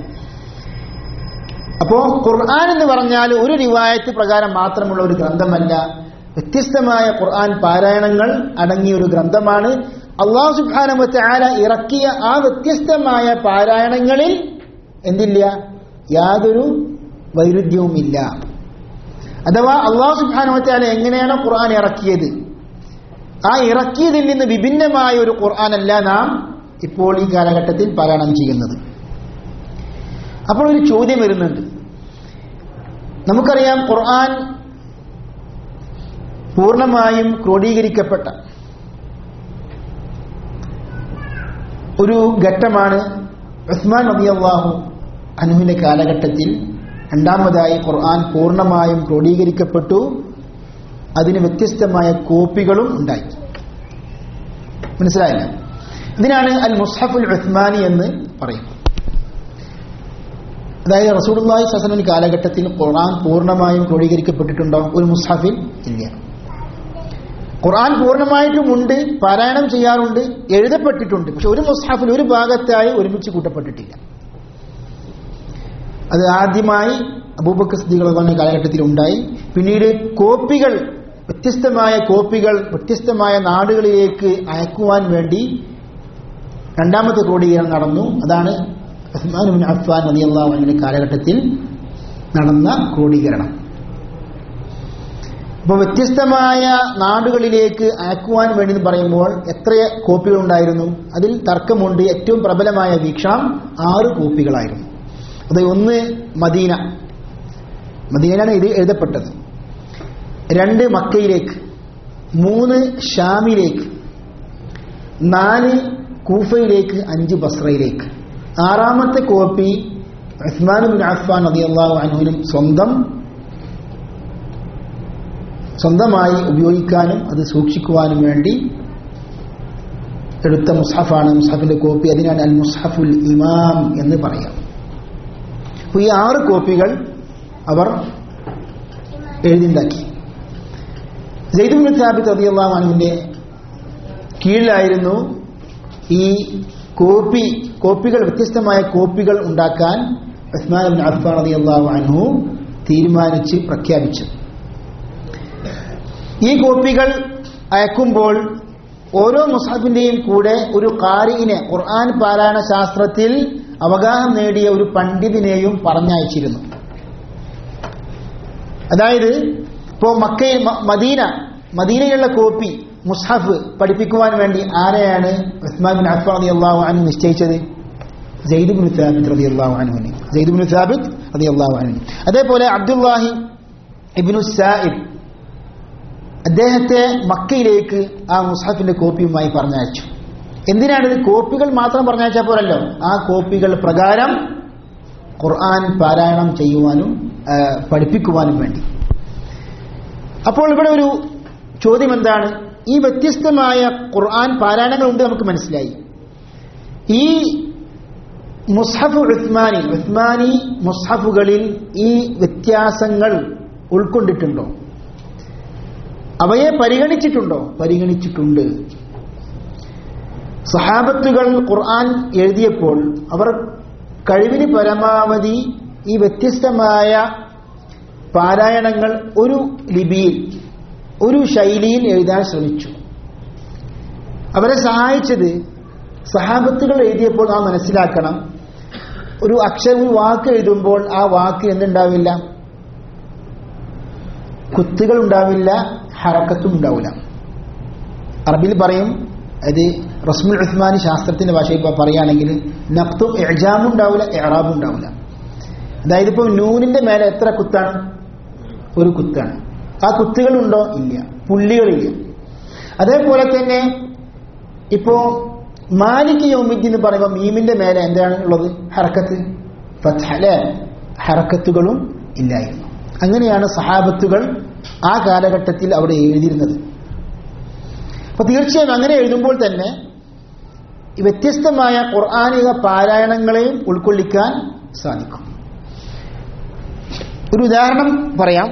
അപ്പോ ഖുർആൻ എന്ന് പറഞ്ഞാൽ ഒരു റിവായത്ത് പ്രകാരം മാത്രമുള്ള ഒരു ഗ്രന്ഥമല്ല വ്യത്യസ്തമായ ഖുർആൻ പാരായണങ്ങൾ അടങ്ങിയ ഒരു ഗ്രന്ഥമാണ് അള്ളാഹു സുബാന വറ്റാല ഇറക്കിയ ആ വ്യത്യസ്തമായ പാരായണങ്ങളിൽ എന്തില്ല യാതൊരു വൈരുദ്ധ്യവുമില്ല അഥവാ അള്ളാഹു സുബാനുവറ്റാല എങ്ങനെയാണോ ഖുർആൻ ഇറക്കിയത് ആ ഇറക്കിയതിൽ നിന്ന് വിഭിന്നമായ ഒരു ഖുർആനല്ല നാം ഇപ്പോൾ ഈ കാലഘട്ടത്തിൽ പാരായണം ചെയ്യുന്നത് അപ്പോൾ ഒരു ചോദ്യം വരുന്നുണ്ട് നമുക്കറിയാം ഖുർആൻ പൂർണ്ണമായും ക്രോഡീകരിക്കപ്പെട്ട ഒരു ഘട്ടമാണ് ഉസ്മാൻ നബി അള്ളാഹു അനുവിന്റെ കാലഘട്ടത്തിൽ രണ്ടാമതായി ഖുർആൻ പൂർണ്ണമായും ക്രോഡീകരിക്കപ്പെട്ടു അതിന് വ്യത്യസ്തമായ കോപ്പികളും ഉണ്ടായി മനസ്സിലായില്ല ഇതിനാണ് അൽ മുസ്ഹഫുൽ ഉസ്മാനി എന്ന് പറയും അതായത് റസൂലുള്ളാഹി സസനൻ കാലഘട്ടത്തിൽ ഖുർആൻ പൂർണ്ണമായും ക്രോഡീകരിക്കപ്പെട്ടിട്ടുണ്ടോ ഒരു മുസ്ഹഫിൽ ഇല്ല ഖുർആൻ പൂർണ്ണമായിട്ടും ഉണ്ട് പാരായണം ചെയ്യാറുണ്ട് എഴുതപ്പെട്ടിട്ടുണ്ട് പക്ഷെ ഒരു മുസ്ഹഫിൽ ഒരു ഭാഗത്തായി ഒരുമിച്ച് കൂട്ടപ്പെട്ടിട്ടില്ല അത് ആദ്യമായി അബൂബക്കർ സിദ്ദീഖ് കാലഘട്ടത്തിൽ ഉണ്ടായി പിന്നീട് കോപ്പികൾ വ്യത്യസ്തമായ കോപ്പികൾ വ്യത്യസ്തമായ നാടുകളിലേക്ക് അയക്കുവാൻ വേണ്ടി രണ്ടാമത്തെ ക്രോഡീകരണം നടന്നു അതാണ് ഉസ്മാൻ ബിൻ അഫ്ഫാൻ റളിയല്ലാഹു അൻഹുവിന്റെ കാലഘട്ടത്തിൽ നടന്ന ക്രോഡീകരണം അപ്പോൾ വ്യത്യസ്തമായ നാടുകളിലേക്ക് അയക്കുവാൻ വേണ്ടി എന്ന് പറയുമ്പോൾ എത്ര കോപ്പികൾ ഉണ്ടായിരുന്നു അതിൽ തർക്കമുണ്ട് ഏറ്റവും പ്രബലമായ വീക്ഷണം ആറ് കോപ്പികളായിരുന്നു അത് ഒന്ന് മദീന മദീനയിലാണ് ഇത് എഴുതപ്പെട്ടത് രണ്ട് മക്കയിലേക്ക് മൂന്ന് ഷാമിലേക്ക് നാല് കൂഫയിലേക്ക് അഞ്ച് ബസ്രയിലേക്ക് ആറാമത്തെ കോപ്പി ഉസ്മാൻ ബിൻ അഫ്ഫാൻ റളിയല്ലാഹു അൻഹുവിനും സ്വന്തം സ്വന്തമായി ഉപയോഗിക്കാനും അത് സൂക്ഷിക്കുവാനും വേണ്ടി എടുത്ത മുസ്ഹഫാണ് മുസ്ഹഫിന്റെ കോപ്പി അതിനാണ് അൽ മുസ്ഹഫുൽ ഇമാം എന്ന് പറയാം അപ്പോൾ ഈ ആറ് കോപ്പികൾ അവർ എഴുതിണ്ടാക്കി ജയ്ദുൽ സാബിത്ത് റളിയല്ലാഹു അൻഹുവിന്റെ കീഴിലായിരുന്നു ഈ കോപ്പി കോപ്പികൾ വ്യത്യസ്തമായ കോപ്പികൾ ഉണ്ടാക്കാൻ ഉസ്മാൻ ബിൻ അഫ്ഫാൻ റളിയല്ലാഹു അൻഹു തീരുമാനിച്ച് പ്രഖ്യാപിച്ചു ഈ കോപ്പികൾ അയക്കുമ്പോൾ ഓരോ മുസാഫിന്റെയും കൂടെ ഒരു കാരിനെ ഖുർആൻ പാരായണ ശാസ്ത്രത്തിൽ അവഗാഹം നേടിയ ഒരു പണ്ഡിതിനെയും പറഞ്ഞയച്ചിരുന്നു അതായത് ഇപ്പോൾ മക്കയിൽ മ- മദീന മദീനയിലുള്ള കോപ്പി മുസ്ഹഫ് പഠിപ്പിക്കുവാൻ വേണ്ടി ആരെയാണ് ഉസ്മാൻ ബിൻ അഫ്ഫാൻ റളിയല്ലാഹു അൻഹു നിശ്ചയിച്ചത് സെയ്ദ് ബിൻ സാബിത്ത് റളിയല്ലാഹു അൻഹുവിനെ സെയ്ദ് ബിൻ സാബിത്ത് റളിയല്ലാഹു അൻഹു അതേപോലെ അബ്ദുല്ലാഹി ഇബ്നു സായിബ് അദ്ദേഹത്തെ മക്കയിലേക്ക് ആ മുസ്ഹഫിന്റെ കോപ്പിയുമായി പറഞ്ഞയച്ചു എന്തിനാണിത് കോപ്പികൾ മാത്രം പറഞ്ഞയച്ചാൽ പോരല്ലോ ആ കോപ്പികൾ പ്രകാരം ഖുർആൻ പാരായണം ചെയ്യുവാനും ആ, പഠിപ്പിക്കുവാനും വേണ്ടി അപ്പോൾ ഇവിടെ ഒരു ചോദ്യം എന്താണ് ഈ വ്യത്യസ്തമായ ഖുർആൻ പാരായണങ്ങളുണ്ട് നമുക്ക് മനസ്സിലായി ഈ മുസ്ഹഫ് ഉസ്മാനി ഉസ്മാനി മുസ്ഹഫുകളിൽ ഈ വ്യത്യാസങ്ങൾ ഉൾക്കൊണ്ടിട്ടുണ്ടോ അവയെ പരിഗണിച്ചിട്ടുണ്ടോ പരിഗണിച്ചിട്ടുണ്ട് സഹാബത്തുകൾ ഖുർആൻ എഴുതിയപ്പോൾ അവർ കഴിവിന് പരമാവധി ഈ വ്യത്യസ്തമായ പാരായണങ്ങൾ ഒരു ലിപിയിൽ ഒരു ശൈലിയിൽ എഴുതാൻ ശ്രമിച്ചു അവരെ സഹായിച്ചത് സഹാബത്തുകൾ എഴുതിയപ്പോൾ നാം മനസ്സിലാക്കണം ഒരു അക്ഷരം ഒരു വാക്ക് എഴുതുമ്പോൾ ആ വാക്ക് എന്തുണ്ടാവില്ല കുത്തുകൾ ഉണ്ടാവില്ല ഹറക്കത്തും ഉണ്ടാവില്ല അറബിൽ പറയും അത് റസ്മുൽ ഉസ്മാനി ശാസ്ത്രത്തിന്റെ ഭാഷയിൽ ഇപ്പൊ പറയുകയാണെങ്കിൽ നക്തും എജാമും ഉണ്ടാവില്ല എറാബും ഉണ്ടാവില്ല അതായത് ഇപ്പം നൂനിന്റെ മേലെ എത്ര കുത്താണ് ഒരു കുത്താണ് ആ കുത്തുകളുണ്ടോ ഇല്ല പുള്ളികളില്ല അതേപോലെ തന്നെ ഇപ്പോ മാലിക് യൗമിദ്ദീൻ എന്ന് പറയുമ്പോൾ മീമിന്റെ മേലെ എന്താണ് ഉള്ളത് ഹറക്കത്ത് ഫത്ഹലെ ഹറക്കത്തുകളും ഇല്ലായിരുന്നു അങ്ങനെയാണ് സഹാബത്തുകൾ ആ കാലഘട്ടത്തിൽ അവിടെ എഴുതിയിരുന്നത് അപ്പൊ തീർച്ചയായും അങ്ങനെ എഴുതുമ്പോൾ തന്നെ ഈ വ്യത്യസ്തമായ ഖുർആാനിക പാരായണങ്ങളെയും ഉൾക്കൊള്ളിക്കാൻ സാധിക്കും ഒരു ഉദാഹരണം പറയാം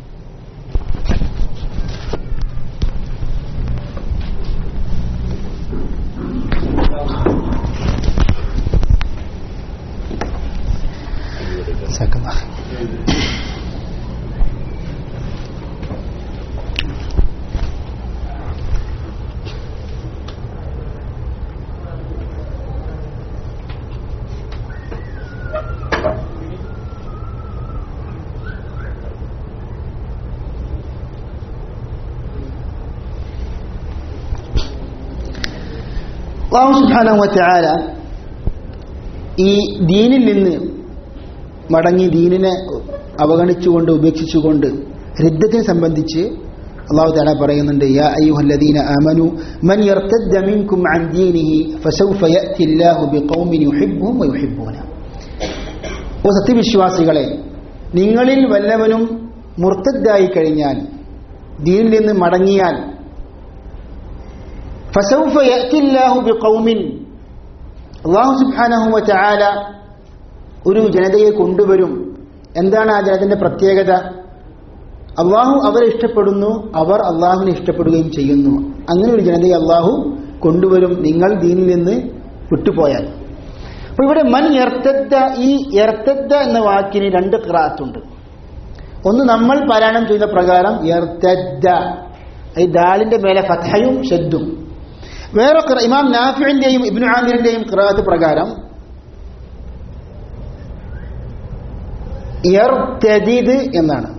സെക്കൻഡ് അള്ളാഹു സുബ്ഹാനഹു വതആല ഈ ദീനിൽ നിന്ന് മടങ്ങി ദീനിനെ അവഗണിച്ചുകൊണ്ട് ഉപേക്ഷിച്ചുകൊണ്ട് രിദ്ധത്തെ സംബന്ധിച്ച് അള്ളാഹു തആല പറയുന്നുണ്ട് യാ അയ്യുഹല്ലദീന ആമനു മൻ യർതദ്ദ മിൻകും അൻ ദീനിഹി ഫസൗഫ യഅതി അല്ലാഹു ബിഖൗമിൻ യുഹിബ്ബുഹും വയുഹിബ്ബൂന ഓ സത്യവിശ്വാസികളെ നിങ്ങളിൽ വല്ലവനും മുർത്തദ്ദായി കഴിഞ്ഞാൽ ദീനിൽ നിന്ന് മടങ്ങിയാൽ فسوف يأتي الله بقوم അള്ളാഹു സുബ്ഹാനഹു വതആല ഒരു ജനതയെ കൊണ്ടുവരും എന്താണ് ആ ജനതന്റെ പ്രത്യേകത അള്ളാഹു അവരെ ഇഷ്ടപ്പെടുന്നു അവർ അള്ളാഹുവിനെ ഇഷ്ടപ്പെടുകയും ചെയ്യുന്നു അങ്ങനെ ഒരു ജനതയെ അള്ളാഹു കൊണ്ടുവരും നിങ്ങൾ ദീനിൽ നിന്ന് വിട്ടുപോയാൽ അപ്പൊ ഇവിടെ മൻ എർത്തദ്ദ ഈ എർത്തദ്ദ എന്ന വാക്കിന് രണ്ട് ഖിറാത്തുണ്ട് ഒന്ന് നമ്മൾ പാരായണം ചെയ്യുന്ന പ്രകാരം എർത്തദ്ദ ഈ ദാലിന്റെ മേലെ ഫത്ഹയും ഷദ്ദും വേറെ ഖിറ- ഇമാം നാഫിന്റെയും ഇബ്നു ആമിറിന്റെയും ഖിറാത്ത് പ്രകാരം യർത്തദീദ് എന്നാണ്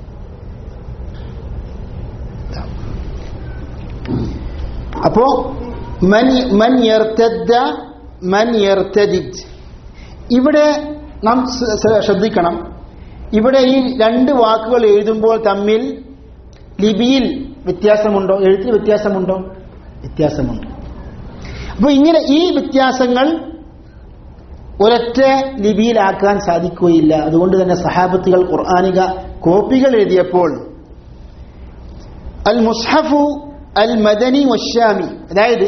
അപ്പോ മൻ മൻ യർത്തദ്ദ മൻ യർത്തദിദ് ഇവിടെ നാം സ- സ- ശ്രദ്ധിക്കണം ഇവിടെ ഈ രണ്ട് വാക്കുകൾ എഴുതുമ്പോൾ തമ്മിൽ ലിപിയിൽ വ്യത്യാസമുണ്ടോ എഴുത്തിൽ വ്യത്യാസമുണ്ടോ വ്യത്യാസമുണ്ട് അപ്പോൾ ഇങ്ങനെ ഈ വ്യത്യാസങ്ങൾ ഒരൊറ്റ ലിപിയിലാക്കാൻ സാധിക്കുകയില്ല അതുകൊണ്ട് തന്നെ സഹാബത്തുകൾ ഖുർആാനിക കോപ്പികൾ എഴുതിയപ്പോൾ അൽ മുസ്ഹഫു അൽ മദനി വശാമി അതായത്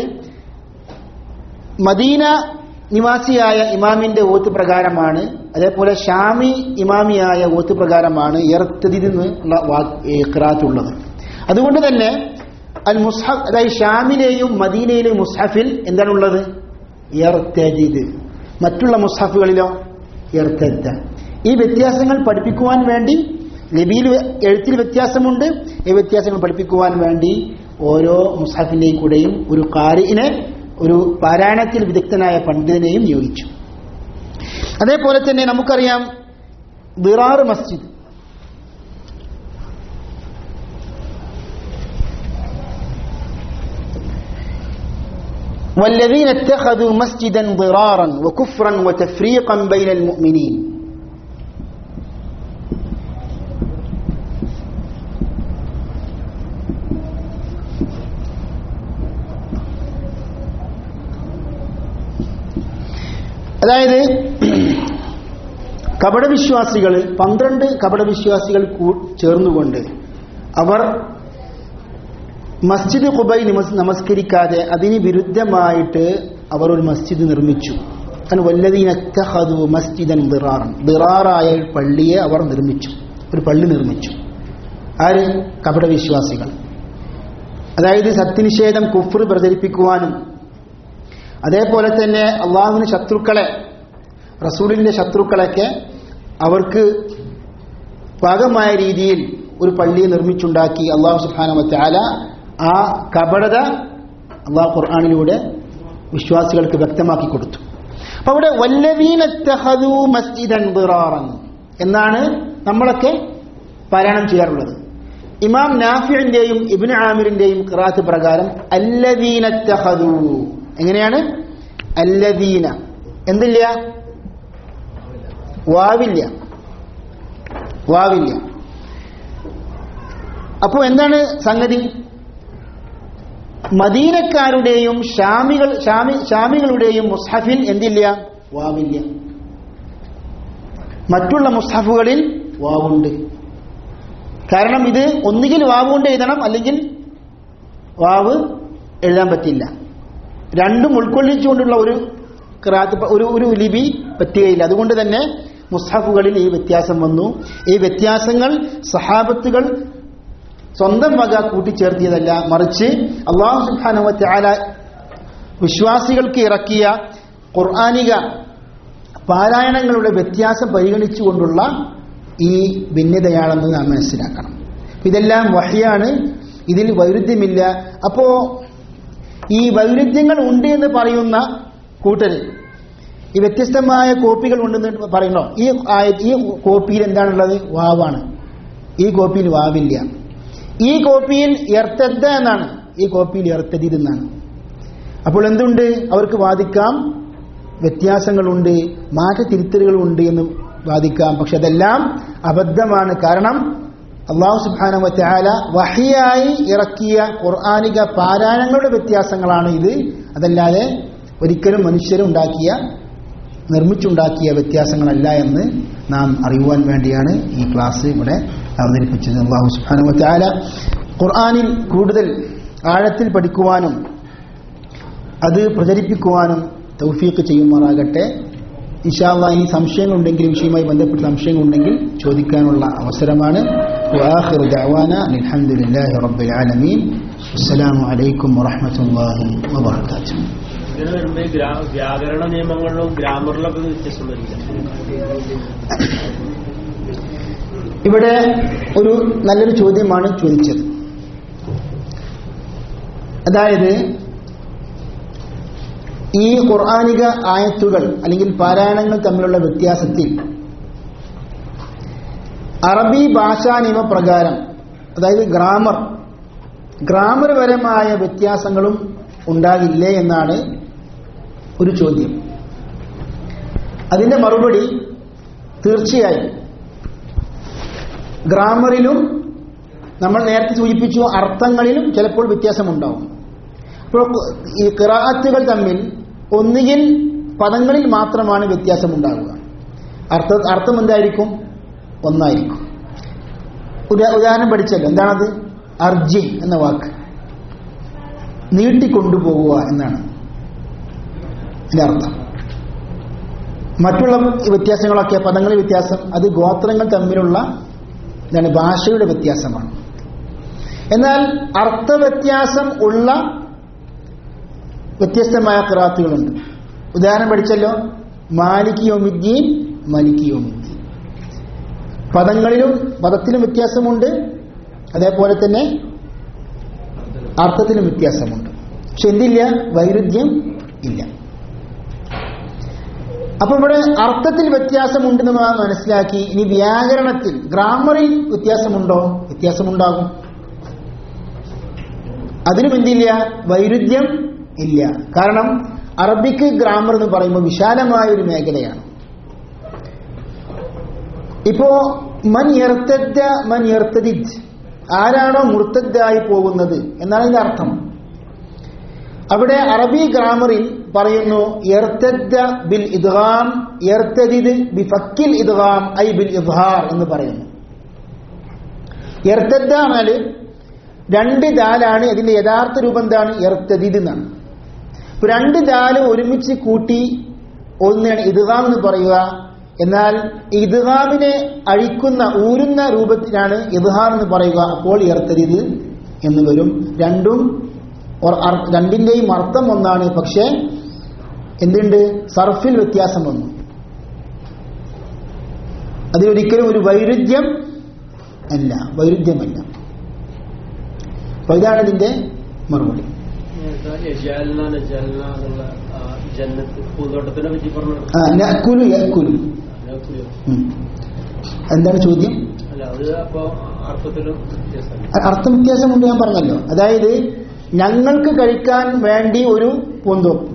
മദീന നിവാസിയായ ഇമാമിന്റെ ഓത്ത് പ്രകാരമാണ് അതേപോലെ ഷാമി ഇമാമിയായ ഓത്ത് പ്രകാരമാണ് എർത്തതിന്ന് ഉള്ള ഖിറാത്തുള്ളത് അതുകൊണ്ട് തന്നെ അൽ മുസ്ഹഫ് അതായത് ഷാമിലെയും മദീനയിലെയും മുസ്ഹഫിൽ എന്താണുള്ളത് എർത്തജിദ് മറ്റുള്ള മുസ്ഹഫുകളിലോ എർത്തദ്ദ ഈ വ്യത്യാസങ്ങൾ പഠിപ്പിക്കുവാൻ വേണ്ടി ലബിയിൽ എഴുത്തിൽ വ്യത്യാസമുണ്ട് ഈ വ്യത്യാസങ്ങൾ പഠിപ്പിക്കുവാൻ വേണ്ടി ഓരോ മുസ്ഹഫിന്റെയും കൂടെയും ഒരു കാരിനെ ഒരു പാരായണത്തിൽ വിദഗ്ധനായ പണ്ഡിതനെയും നിയോഗിച്ചു അതേപോലെ തന്നെ നമുക്കറിയാം ദിറാർ മസ്ജിദ് والذين اتخذوا مسجدا ضرارا وكفرا وتفريقا بين المؤمنين അതായത് കപടവിശ്വാസികൾ പന്ത്രണ്ട് കപടവിശ്വാസികൾ കൂ- ചേർന്നുകൊണ്ട് അവർ മസ്ജിദ് ഖുബൈ നിമസ് നമസ്കരിക്കാതെ അതിന് വിരുദ്ധമായിട്ട് അവർ ഒരു മസ്ജിദ് നിർമ്മിച്ചു കാരണം വല്ലതീനത്തഹതു മസ്ജിദൻ ദിറാറൻ ദിറാറായ ഒരു പള്ളിയെ അവർ നിർമ്മിച്ചു ഒരു പള്ളി നിർമ്മിച്ചു ആര് കപടവിശ്വാസികൾ അതായത് സത്യനിഷേധം കുഫർ പ്രചരിപ്പിക്കുവാനും അതേപോലെ തന്നെ അള്ളാഹുവിന് ശത്രുക്കളെ റസൂലിന്റെ ശത്രുക്കളൊക്കെ അവർക്ക് പാകമായ രീതിയിൽ ഒരു പള്ളി നിർമ്മിച്ചുണ്ടാക്കി അള്ളാഹു സുബാന ആ കപടത അള്ളാഹു ഖുർആാനിലൂടെ വിശ്വാസികൾക്ക് വ്യക്തമാക്കി കൊടുത്തു അപ്പൊ അവിടെ വല്ലവീനത്തഹദു മസ്ജിദൻ ദിറാറൻ എന്നാണ് നമ്മളൊക്കെ പാരായണം ചെയ്യാറുള്ളത് ഇമാം നാഫിറിന്റെയും ഇബിൻ ആമിറിന്റെയും ഖിറാത്ത് പ്രകാരം അല്ലദീനത്തഹദു എങ്ങനെയാണ് അല്ലദീന എന്തില്ല വാവില്ല വാവില്ല അപ്പോൾ എന്താണ് സംഗതി മദീനക്കാരുടെയും ഷാമികൾ ഷാമി ഷാമികളുടെയും മുസ്ഹഫിൽ എന്തില്ല വാവില്ല മറ്റുള്ള മുസ്ഹഫുകളിൽ വാവുണ്ട് കാരണം ഇത് ഒന്നുകിൽ വാവ് കൊണ്ട് എഴുതണം അല്ലെങ്കിൽ വാവ് എഴുതാൻ പറ്റില്ല രണ്ടും ഉൾക്കൊള്ളിച്ചുകൊണ്ടുള്ള ഒരു ഖിറാത്ത് പ- ഒരു ഒരു ലിപി പറ്റുകയില്ല അതുകൊണ്ട് തന്നെ മുസ്ഹഫുകളിൽ ഈ വ്യത്യാസം വന്നു ഈ വ്യത്യാസങ്ങൾ സഹാബത്തുകൾ സ്വന്തം വക കൂട്ടിച്ചേർത്തിയതല്ല മറിച്ച് അള്ളാഹു സുബാനുവല വിശ്വാസികൾക്ക് ഇറക്കിയ ഖുർആാനിക പാരായണങ്ങളുടെ വ്യത്യാസം പരിഗണിച്ചുകൊണ്ടുള്ള ഈ ഭിന്നതയാണെന്ന് നാം മനസ്സിലാക്കണം ഇതെല്ലാം വഹിയാണ് ഇതിൽ വൈരുദ്ധ്യമില്ല അപ്പോ ഈ വൈരുദ്ധ്യങ്ങൾ ഉണ്ട് എന്ന് പറയുന്ന കൂട്ടര് ഈ വ്യത്യസ്തമായ കോപ്പികൾ ഉണ്ടെന്ന് പറയുന്നോ ഈ ആയ- ഈ കോപ്പിയിൽ എന്താണുള്ളത് വാവാണ് ഈ കോപ്പിയിൽ വാവില്ല ഈ കോപ്പിയിൽ എർത്തദ്ദ എന്നാണ് ഈ കോപ്പിയിൽ എർത്തതിൽ എന്നാണ് അപ്പോൾ എന്തുണ്ട് അവർക്ക് വാദിക്കാം വ്യത്യാസങ്ങളുണ്ട് മാറ്റത്തിരുത്തലുകളുണ്ട് എന്ന് വാദിക്കാം പക്ഷെ അതെല്ലാം അബദ്ധമാണ് കാരണം അള്ളാഹു സുബാന വറ്റാല വഹിയായി ഇറക്കിയ ഖുർആാനിക പാരായണങ്ങളുടെ വ്യത്യാസങ്ങളാണ് ഇത് അതല്ലാതെ ഒരിക്കലും മനുഷ്യരുണ്ടാക്കിയ നിർമ്മിച്ചുണ്ടാക്കിയ വ്യത്യാസങ്ങളല്ല എന്ന് നാം അറിയുവാൻ വേണ്ടിയാണ് ഈ ക്ലാസ് ഇവിടെ അവതരിപ്പിച്ചത് അള്ളാഹു സുബാന വറ്റാല ഖുർആാനിൽ കൂടുതൽ ആഴത്തിൽ പഠിക്കുവാനും അത് പ്രചരിപ്പിക്കുവാനും തൗഫീഖ് ചെയ്യുമാറാകട്ടെ ഇൻഷാല്ല ഇനി സംശയങ്ങളുണ്ടെങ്കിൽ ഈ വിഷയവുമായി ബന്ധപ്പെട്ട സംശയങ്ങളുണ്ടെങ്കിൽ ചോദിക്കാനുള്ള അവസരമാണ് وآخر دعوانا أن الحمد لله رب العالمين السلام عليكم ورحمة الله وبركاته ഇങ്ങനെ വരുമ്പോ ഈ ഗ്രാ- വ്യാകരണ നിയമങ്ങളിലും ഗ്രാമറിലൊക്കെ വ്യത്യാസം വരില്ല ഇവിടെ ഒരു നല്ലൊരു ചോദ്യമാണ് ചോദിച്ചത് അതായത് ഈ ഖുർആാനിക ആയത്തുകൾ അല്ലെങ്കിൽ പാരായണങ്ങൾ തമ്മിലുള്ള വ്യത്യാസത്തിൽ അറബി ഭാഷാ നിയമപ്രകാരം അതായത് ഗ്രാമർ ഗ്രാമർപരമായ വ്യത്യാസങ്ങളും ഉണ്ടാകില്ലേ എന്നാണ് ഒരു ചോദ്യം അതിന്റെ മറുപടി തീർച്ചയായും ഗ്രാമറിലും നമ്മൾ നേരത്തെ സൂചിപ്പിച്ചു അർത്ഥങ്ങളിലും ചിലപ്പോൾ വ്യത്യാസമുണ്ടാവും അപ്പോൾ ഈ കിറാത്തുകൾ തമ്മിൽ ഒന്നുകിൽ പദങ്ങളിൽ മാത്രമാണ് വ്യത്യാസമുണ്ടാകുക അർത്ഥ അർത്ഥം എന്തായിരിക്കും ഒന്നായിരിക്കും ഉദാ- ഉദാഹരണം പഠിച്ചല്ലോ എന്താണത് അർജി എന്ന വാക്ക് നീട്ടിക്കൊണ്ടുപോകുക എന്നാണ് ഇതിന്റെ അർത്ഥം മറ്റുള്ള വ്യത്യാസങ്ങളൊക്കെ പദങ്ങളിൽ വ്യത്യാസം അത് ഗോത്രങ്ങൾ തമ്മിലുള്ള എന്താണ് ഭാഷയുടെ വ്യത്യാസമാണ് എന്നാൽ അർത്ഥവ്യത്യാസം ഉള്ള വ്യത്യസ്തമായ ഖിറാത്തുകളുണ്ട് ഉദാഹരണം പഠിച്ചല്ലോ മാലിക് യോമിദ്ദീൻ മലിക് യോമിദ്ദീൻ പദങ്ങളിലും പദത്തിലും വ്യത്യാസമുണ്ട് അതേപോലെ തന്നെ അർത്ഥത്തിലും വ്യത്യാസമുണ്ട് പക്ഷെ എന്തില്ല വൈരുദ്ധ്യം ഇല്ല അപ്പൊ ഇവിടെ അർത്ഥത്തിൽ വ്യത്യാസമുണ്ടെന്ന് നാം മനസ്സിലാക്കി ഇനി വ്യാകരണത്തിൽ ഗ്രാമറിൽ വ്യത്യാസമുണ്ടോ വ്യത്യാസമുണ്ടാകും അതിനും എന്തില്ല വൈരുദ്ധ്യം ഇല്ല കാരണം അറബിക്ക് ഗ്രാമർ എന്ന് പറയുമ്പോൾ വിശാലമായ ഒരു മേഖലയാണ് ഇപ്പോ മൻ എർത്തദ്ദ മൻ എർത്തദിദ് ആരാണോ മുർത്തദ്ദായി പോകുന്നത് എന്നാണ് ഇതിന്റെ അർത്ഥം അവിടെ അറബി ഗ്രാമറിൽ പറയുന്നു എർത്തദ്ദ ബിൽ ഇദ്ഗാം എർത്തദിദ് ബി ഫക്കിൽ ഇദ്ഗാം ഐ ബിൽ ഇദ്ഹാർ എന്ന് പറയുന്നു എർത്തദ്ദ എന്നാല് രണ്ട് ദാലാണ് ഇതിന്റെ യഥാർത്ഥ രൂപം എന്താണ് എർത്തദിദ് എന്നാണ് ഇപ്പൊ രണ്ട് ദാല് ഒരുമിച്ച് കൂട്ടി ഒന്നാണ് ഇദ്ഗാം എന്ന് പറയുക എന്നാൽ ഇദ്ഗാമിനെ അഴിക്കുന്ന ഊരുന്ന രൂപത്തിലാണ് ഇദ്ഹാർ എന്ന് പറയുക അപ്പോൾ എർത്തരിത് എന്ന് വരും രണ്ടും ഒർ- അർ- രണ്ടിന്റെയും അർത്ഥം ഒന്നാണ് പക്ഷേ എന്തുണ്ട് സർഫിൽ വ്യത്യാസം വന്നു അതിലൊരിക്കലും ഒരു വൈരുദ്ധ്യം അല്ല വൈരുദ്ധ്യമല്ല അപ്പൊ ഇതാണ് ഇതിന്റെ മറുപടി യജാലന നജാലന എന്നുള്ള ആ ജന്നത്ത് പൂന്തോട്ടത്തിനെ പറ്റി പറഞ്ഞു ആ നഅ്കുലു യഅ്കുലു ഉം. എന്താണ് ചോദ്യം അല്ല അത് അപ്പൊ അർത്ഥത്തിലും വ്യത്യാസമല്ല അ- അർത്ഥ വ്യത്യാസമുണ്ട് ഞാൻ പറഞ്ഞല്ലോ അതായത് ഞങ്ങൾക്ക് കഴിക്കാൻ വേണ്ടി ഒരു പൂന്തോപ്പ്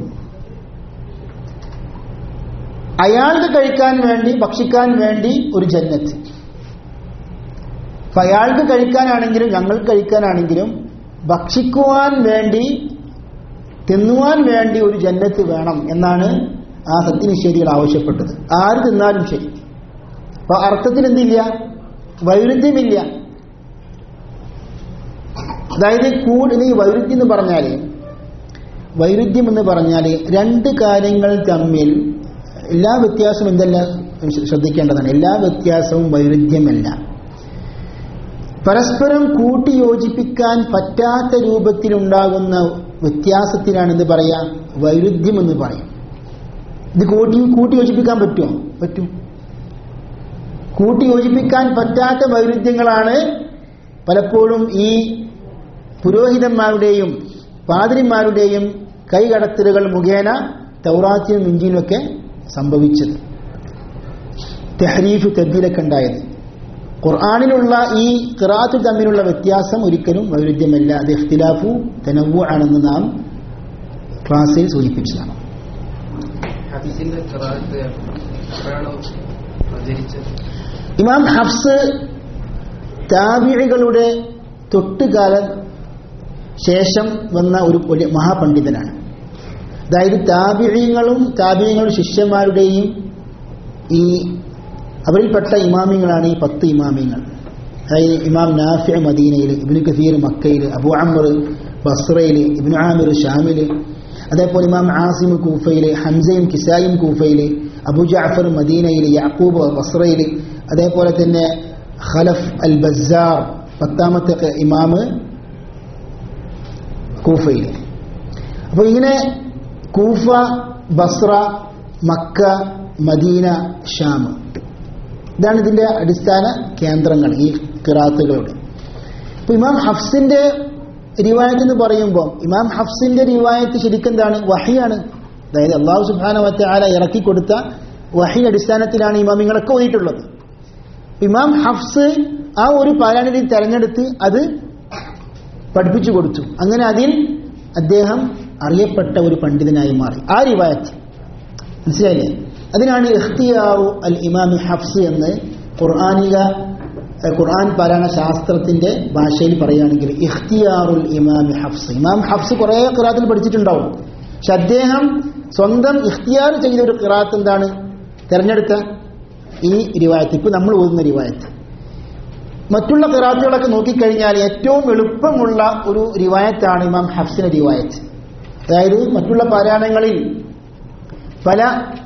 അയാൾക്ക് കഴിക്കാൻ വേണ്ടി ഭക്ഷിക്കാൻ വേണ്ടി ഒരു ജന്നത്ത് അപ്പൊ അയാൾക്ക് കഴിക്കാനാണെങ്കിലും ഞങ്ങൾക്ക് കഴിക്കാനാണെങ്കിലും ഭക്ഷിക്കുവാൻ വേണ്ടി തിന്നുവാൻ വേണ്ടി ഒരു ജന്നത്ത് വേണം എന്നാണ് ആ സത്യനിഷേധികൾ ആവശ്യപ്പെട്ടത് ആര് തിന്നാലും ശരി അപ്പൊ അർത്ഥത്തിൽ എന്തില്ല വൈരുദ്ധ്യമില്ല അതായത് കൂടുതൽ ഈ വൈരുദ്ധ്യം എന്ന് പറഞ്ഞാല് വൈരുദ്ധ്യം എന്ന് പറഞ്ഞാല് രണ്ട് കാര്യങ്ങൾ തമ്മിൽ എല്ലാ വ്യത്യാസവും എന്തല്ല ശ്രദ്ധിക്കേണ്ടതാണ് എല്ലാ വ്യത്യാസവും വൈരുദ്ധ്യമല്ല പരസ്പരം കൂട്ടി യോജിപ്പിക്കാൻ പറ്റാത്ത രൂപത്തിലുണ്ടാകുന്ന വ്യത്യാസത്തിനാണ് എന്ത് പറയാ വൈരുദ്ധ്യം എന്ന് പറയും ഇത് കൂട്ടി കൂട്ടി യോജിപ്പിക്കാൻ പറ്റുമോ പറ്റും കൂട്ടി യോജിപ്പിക്കാൻ പറ്റാത്ത വൈരുദ്ധ്യങ്ങളാണ് പലപ്പോഴും ഈ പുരോഹിതന്മാരുടെയും പാതിരിമാരുടെയും കൈകടത്തലുകൾ മുഖേന തൗറാത്തിനും ഇഞ്ചിയിലൊക്കെ സംഭവിച്ചത് തെഹരീഫ് തെബീലൊക്കെ ഉണ്ടായത് ഖുർആാനിലുള്ള ഈ ഖിറാത്ത് തമ്മിലുള്ള വ്യത്യാസം ഒരിക്കലും വൈരുദ്ധ്യമല്ല അത് ഇഖ്തിലാഫു തനവു ആണെന്ന് നാം ക്ലാസ്സിൽ സൂചിപ്പിച്ചതാണ് ഹദീസിന്റെ ഖിറാഅത്ത് എപ്പോഴാണ് പ്രചരിച്ചത് ഇമാം ഹഫ്സ് താബിഴികളുടെ തൊട്ടുകാലം ശേഷം വന്ന ഒരു വലിയ മഹാപണ്ഡിതനാണ് അതായത് താബിഴിങ്ങളും താബിഴിങ്ങളുടെ ശിഷ്യന്മാരുടെയും ഈ അവരിൽപ്പെട്ട ഇമാമിങ്ങളാണ് ഈ പത്ത് ഇമാമിങ്ങൾ അതായത് ഇമാം നാഫി മദീനയിൽ ഇബ്നു കസീർ മക്കയിൽ അബു അമർ ബസ്രയിൽ ഇബ്നു ആമിർ ഷാമിൽ അതേപോലെ ഇമാം ആസിം കൂഫയിൽ ഹംസയും കിസായും കൂഫയിൽ അബു ജാഫർ മദീനയിൽ യാക്കൂബ് ബസ്രയിൽ അതേപോലെ തന്നെ ഖലഫ് അൽ ബസാർ പത്താമത്തെ ഇമാമ് കൂഫയിൽ അപ്പോൾ ഇങ്ങനെ Kufa Basra Mecca Medina Sham ഇതാണ് ഇതിന്റെ അടിസ്ഥാന കേന്ദ്രങ്ങൾ ഈ കിറാത്തുകളുടെ ഇപ്പൊ ഇമാം ഹഫ്സിന്റെ റിവായത്ത് എന്ന് പറയുമ്പോൾ ഇമാം ഹഫ്സിന്റെ റിവായത്ത് ശരിക്കും എന്താണ് വഹിയാണ് അതായത് അള്ളാഹു സുബാനവത്തെ ആല ഇറക്കി കൊടുത്ത വഹി അടിസ്ഥാനത്തിലാണ് ഇമാമിങ്ങളൊക്കെ ഓതിയിട്ടുള്ളത് ഇമാം ഹഫ്സ് ആ ഒരു പാരായണത്തിൽ തെരഞ്ഞെടുത്ത് അത് പഠിപ്പിച്ചു കൊടുത്തു അങ്ങനെ അതിൽ അദ്ദേഹം അറിയപ്പെട്ട ഒരു പണ്ഡിതനായി മാറി ആ റിവായത്ത് മനസ്സിലായില്ലേ അതിനാണ് ഇഖ്തിയാറു അൽ ഇമാമി ഹഫ്സ് എന്ന് ഖുർആാനിക ഏഹ് ഖുർആൻ പാരായണ ശാസ്ത്രത്തിന്റെ ഭാഷയിൽ പറയുകയാണെങ്കിൽ ഇഖ്തിയാറുൽ ഇമാമി ഹഫ്സ് ഇമാം ഹഫ്സ് കുറേ ഖിറാത്തിൽ പഠിച്ചിട്ടുണ്ടാവും പക്ഷെ അദ്ദേഹം സ്വന്തം ഇഖ്തിയാർ ചെയ്ത ഒരു ഖിറാത്ത് എന്താണ് തെരഞ്ഞെടുത്ത ഈ റിവായത്ത് ഇപ്പൊ നമ്മൾ ഓതുന്ന റിവായത്ത് മറ്റുള്ള ഖിറാത്തുകളൊക്കെ നോക്കിക്കഴിഞ്ഞാൽ ഏറ്റവും എളുപ്പമുള്ള ഒരു റിവായത്താണ് ഇമാം ഹഫ്സിന്റെ റിവായത്ത് അതായത് മറ്റുള്ള പാരായണങ്ങളിൽ പല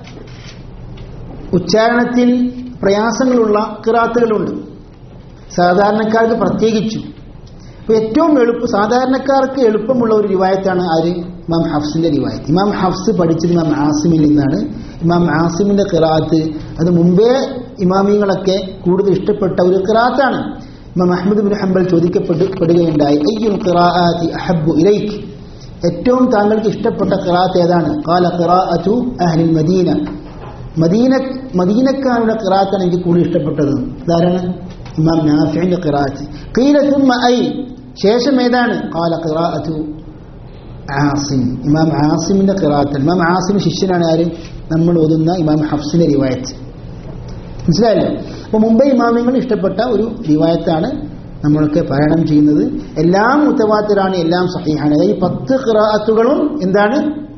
ഉച്ചാരണത്തിൽ പ്രയാസങ്ങളുള്ള ഖിറാത്തുകളുണ്ട് സാധാരണക്കാർക്ക് പ്രത്യേകിച്ചു അപ്പൊ ഏറ്റവും എളുപ്പം സാധാരണക്കാർക്ക് എളുപ്പമുള്ള ഒരു റിവായത്താണ് ആര് ഇമാം ഹഫ്സിന്റെ റിവായത്ത് ഇമാം ഹഫ്സ് പഠിച്ചത് ഇമാം ആസിമിൽ നിന്നാണ് ഇമാം ആസിമിന്റെ ഖിറാത്ത് അത് മുമ്പേ ഇമാമിങ്ങളൊക്കെ കൂടുതൽ ഇഷ്ടപ്പെട്ട ഒരു ഖിറാത്താണ് ഇമാം അഹമ്മദ് ബിൻ ഹംബൽ ചോദിക്കപ്പെട്ടു പെടുകയുണ്ടായി അയ്യുൽ ഖിറാഅത്തി അഹബ്ബു ഇലൈക്ക് ഏറ്റവും താങ്കൾക്ക് ഇഷ്ടപ്പെട്ട ഖിറാത്ത് ഏതാണ് ഖാല ഖിറാഅത്തു അഹ്ലിൽ മദീന മദീന മദീനക്കാരുടെ ഖിറാത്താണ് എനിക്ക് കൂടുതൽ ഇഷ്ടപ്പെട്ടത് ധാരാണ് ഇമാം നാഫിന്റെ ഖിറാത്ത് ഖീല ثم ഐ ശേഷം ഏതാണ് ഖാല ഖിറാഅത്തു ആസിം ഇമാം ആസിമിന്റെ ഖിറാത്ത് ഇമാം ആസിം ശിഷ്യനാണ് ആര് നമ്മൾ ഓതുന്ന ഇമാം ഹഫ്സിന്റെ റിവായത്ത് മനസ്സിലായല്ലോ അപ്പൊ മുംബൈ ഇമാമിങ്ങൾ ഇഷ്ടപ്പെട്ട ഒരു റിവായത്താണ് നമ്മളൊക്കെ പാരായണം ചെയ്യുന്നത് എല്ലാം മുത്തവാത്തിറാണ് എല്ലാം സഹീഹാണ് അതായത് ഈ പത്ത് ഖിറാഅത്തുകളും എന്താണ്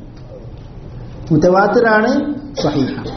മുത്തവാത്തിറാണ് സഹീഹാണ്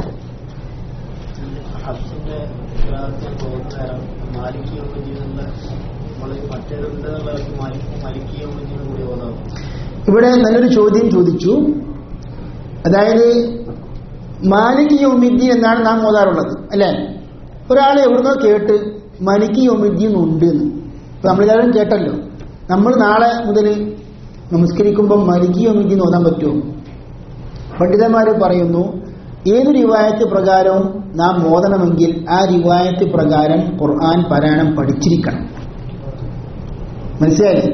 ഹഫ്സിന്റെ ഖിറാഅത്ത് പോകുന്ന നേരം മാലിക്കി യോമിദ്ദീനുള്ള നമ്മൾ മറ്റേതുണ്ട് മാലിക്കി യോമിദ്ദീൻ കൂടി ഓതാം ഇവിടെ നല്ലൊരു ചോദ്യം ചോദിച്ചു അതായത് മാലിക് യോമിദ്ദീൻ എന്നാണ് നാം ഓതാറുള്ളത് അല്ലേ ഒരാൾ എവിടുന്നോ കേട്ട് മലിക് യോമിദ്ദീൻ ഉണ്ട് എന്ന് ഇപ്പൊ നമ്മളെല്ലാവരും കേട്ടല്ലോ നമ്മൾ നാളെ മുതൽ നമസ്കരിക്കുമ്പോൾ മലിക് യോമിദ്ദീൻ ഓതാൻ പറ്റുമോ പണ്ഡിതന്മാർ പറയുന്നു ഏത് റിവായത്ത് പ്രകാരവും നാം ഓതണമെങ്കിൽ ആ റിവായത്ത് പ്രകാരം ഖുർആൻ പാരായണം പഠിച്ചിരിക്കണം മനസ്സിലായില്ലേ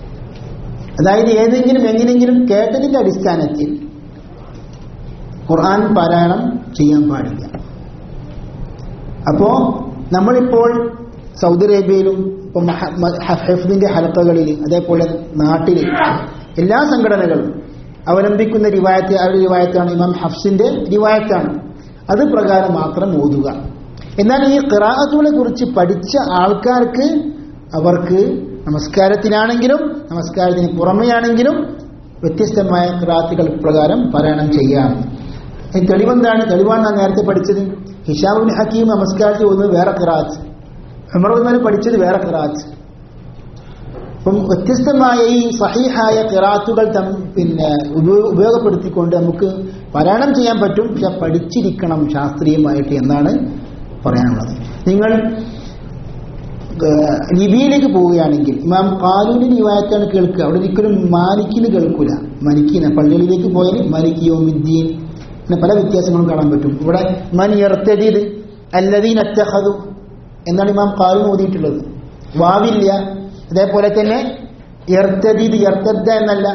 അതായത് ഏതെങ്കിലും എങ്ങനെയെങ്കിലും കേട്ടതിന്റെ അടിസ്ഥാനത്തിൽ ഖുർആൻ പാരായണം ചെയ്യാൻ പാടില്ല അപ്പോ നമ്മളിപ്പോൾ സൗദി അറേബ്യയിലും ഇപ്പൊ ഹെഫ്ദിന്റെ ഹലക്കകളിൽ അതേപോലെ നാട്ടിൽ എല്ലാ സംഘടനകളും അവലംബിക്കുന്ന റിവായത്ത് അവരുടെ റിവായത്താണ് ഇമാം ഹഫ്സിന്റെ റിവായത്താണ് അത് പ്രകാരം മാത്രം ഓതുക എന്നാൽ ഈ ഖിറാഅത്തുകളെ കുറിച്ച് പഠിച്ച ആൾക്കാർക്ക് അവർക്ക് നമസ്കാരത്തിലാണെങ്കിലും നമസ്കാരത്തിന് പുറമെയാണെങ്കിലും വ്യത്യസ്തമായ ഖിറാത്തുകൾ പ്രകാരം പാരായണം ചെയ്യാം ഈ തെളിവെന്താണ് തെളിവാണ് നാം നേരത്തെ പഠിച്ചത് ഹിഷാബുൽ ഹക്കീം നമസ്കാരത്തിൽ ഓതുന്നത് വേറെ ഖിറാത്ത് ഉമർമാർ പഠിച്ചത് വേറെ ഖിറാത്ത് അപ്പം വ്യത്യസ്തമായ ഈ സഹീഹായ ഖിറാത്തുകൾ തം പിന്നെ ഉപയോ- ഉപയോഗപ്പെടുത്തിക്കൊണ്ട് നമുക്ക് പാരായണം ചെയ്യാൻ പറ്റും പക്ഷെ പഠിച്ചിരിക്കണം ശാസ്ത്രീയമായിട്ട് എന്നാണ് പറയാനുള്ളത് നിങ്ങൾ ഏഹ്, ലിബിയിലേക്ക് പോവുകയാണെങ്കിൽ ഇമാം കാലൂരിന് റിവായത്താണ് കേൾക്കുക അവിടെ ഒരിക്കലും മാലിക്കിന് കേൾക്കൂല മലിക്കിന് പള്ളികളിലേക്ക് പോയാൽ മാലിക് യോമിദ്ദീൻ പിന്നെ പല വ്യത്യാസങ്ങളും കാണാൻ പറ്റും ഇവിടെ മൻ എർത്തദീദ് അല്ലദീൻ അറ്റഹദു എന്നാണ് ഇമാം കാലൂൻ ഓതിയിട്ടുള്ളത് വാവില്ല അതേപോലെ തന്നെ എർത്തദീദ് എർത്തദ്ദ എന്നല്ല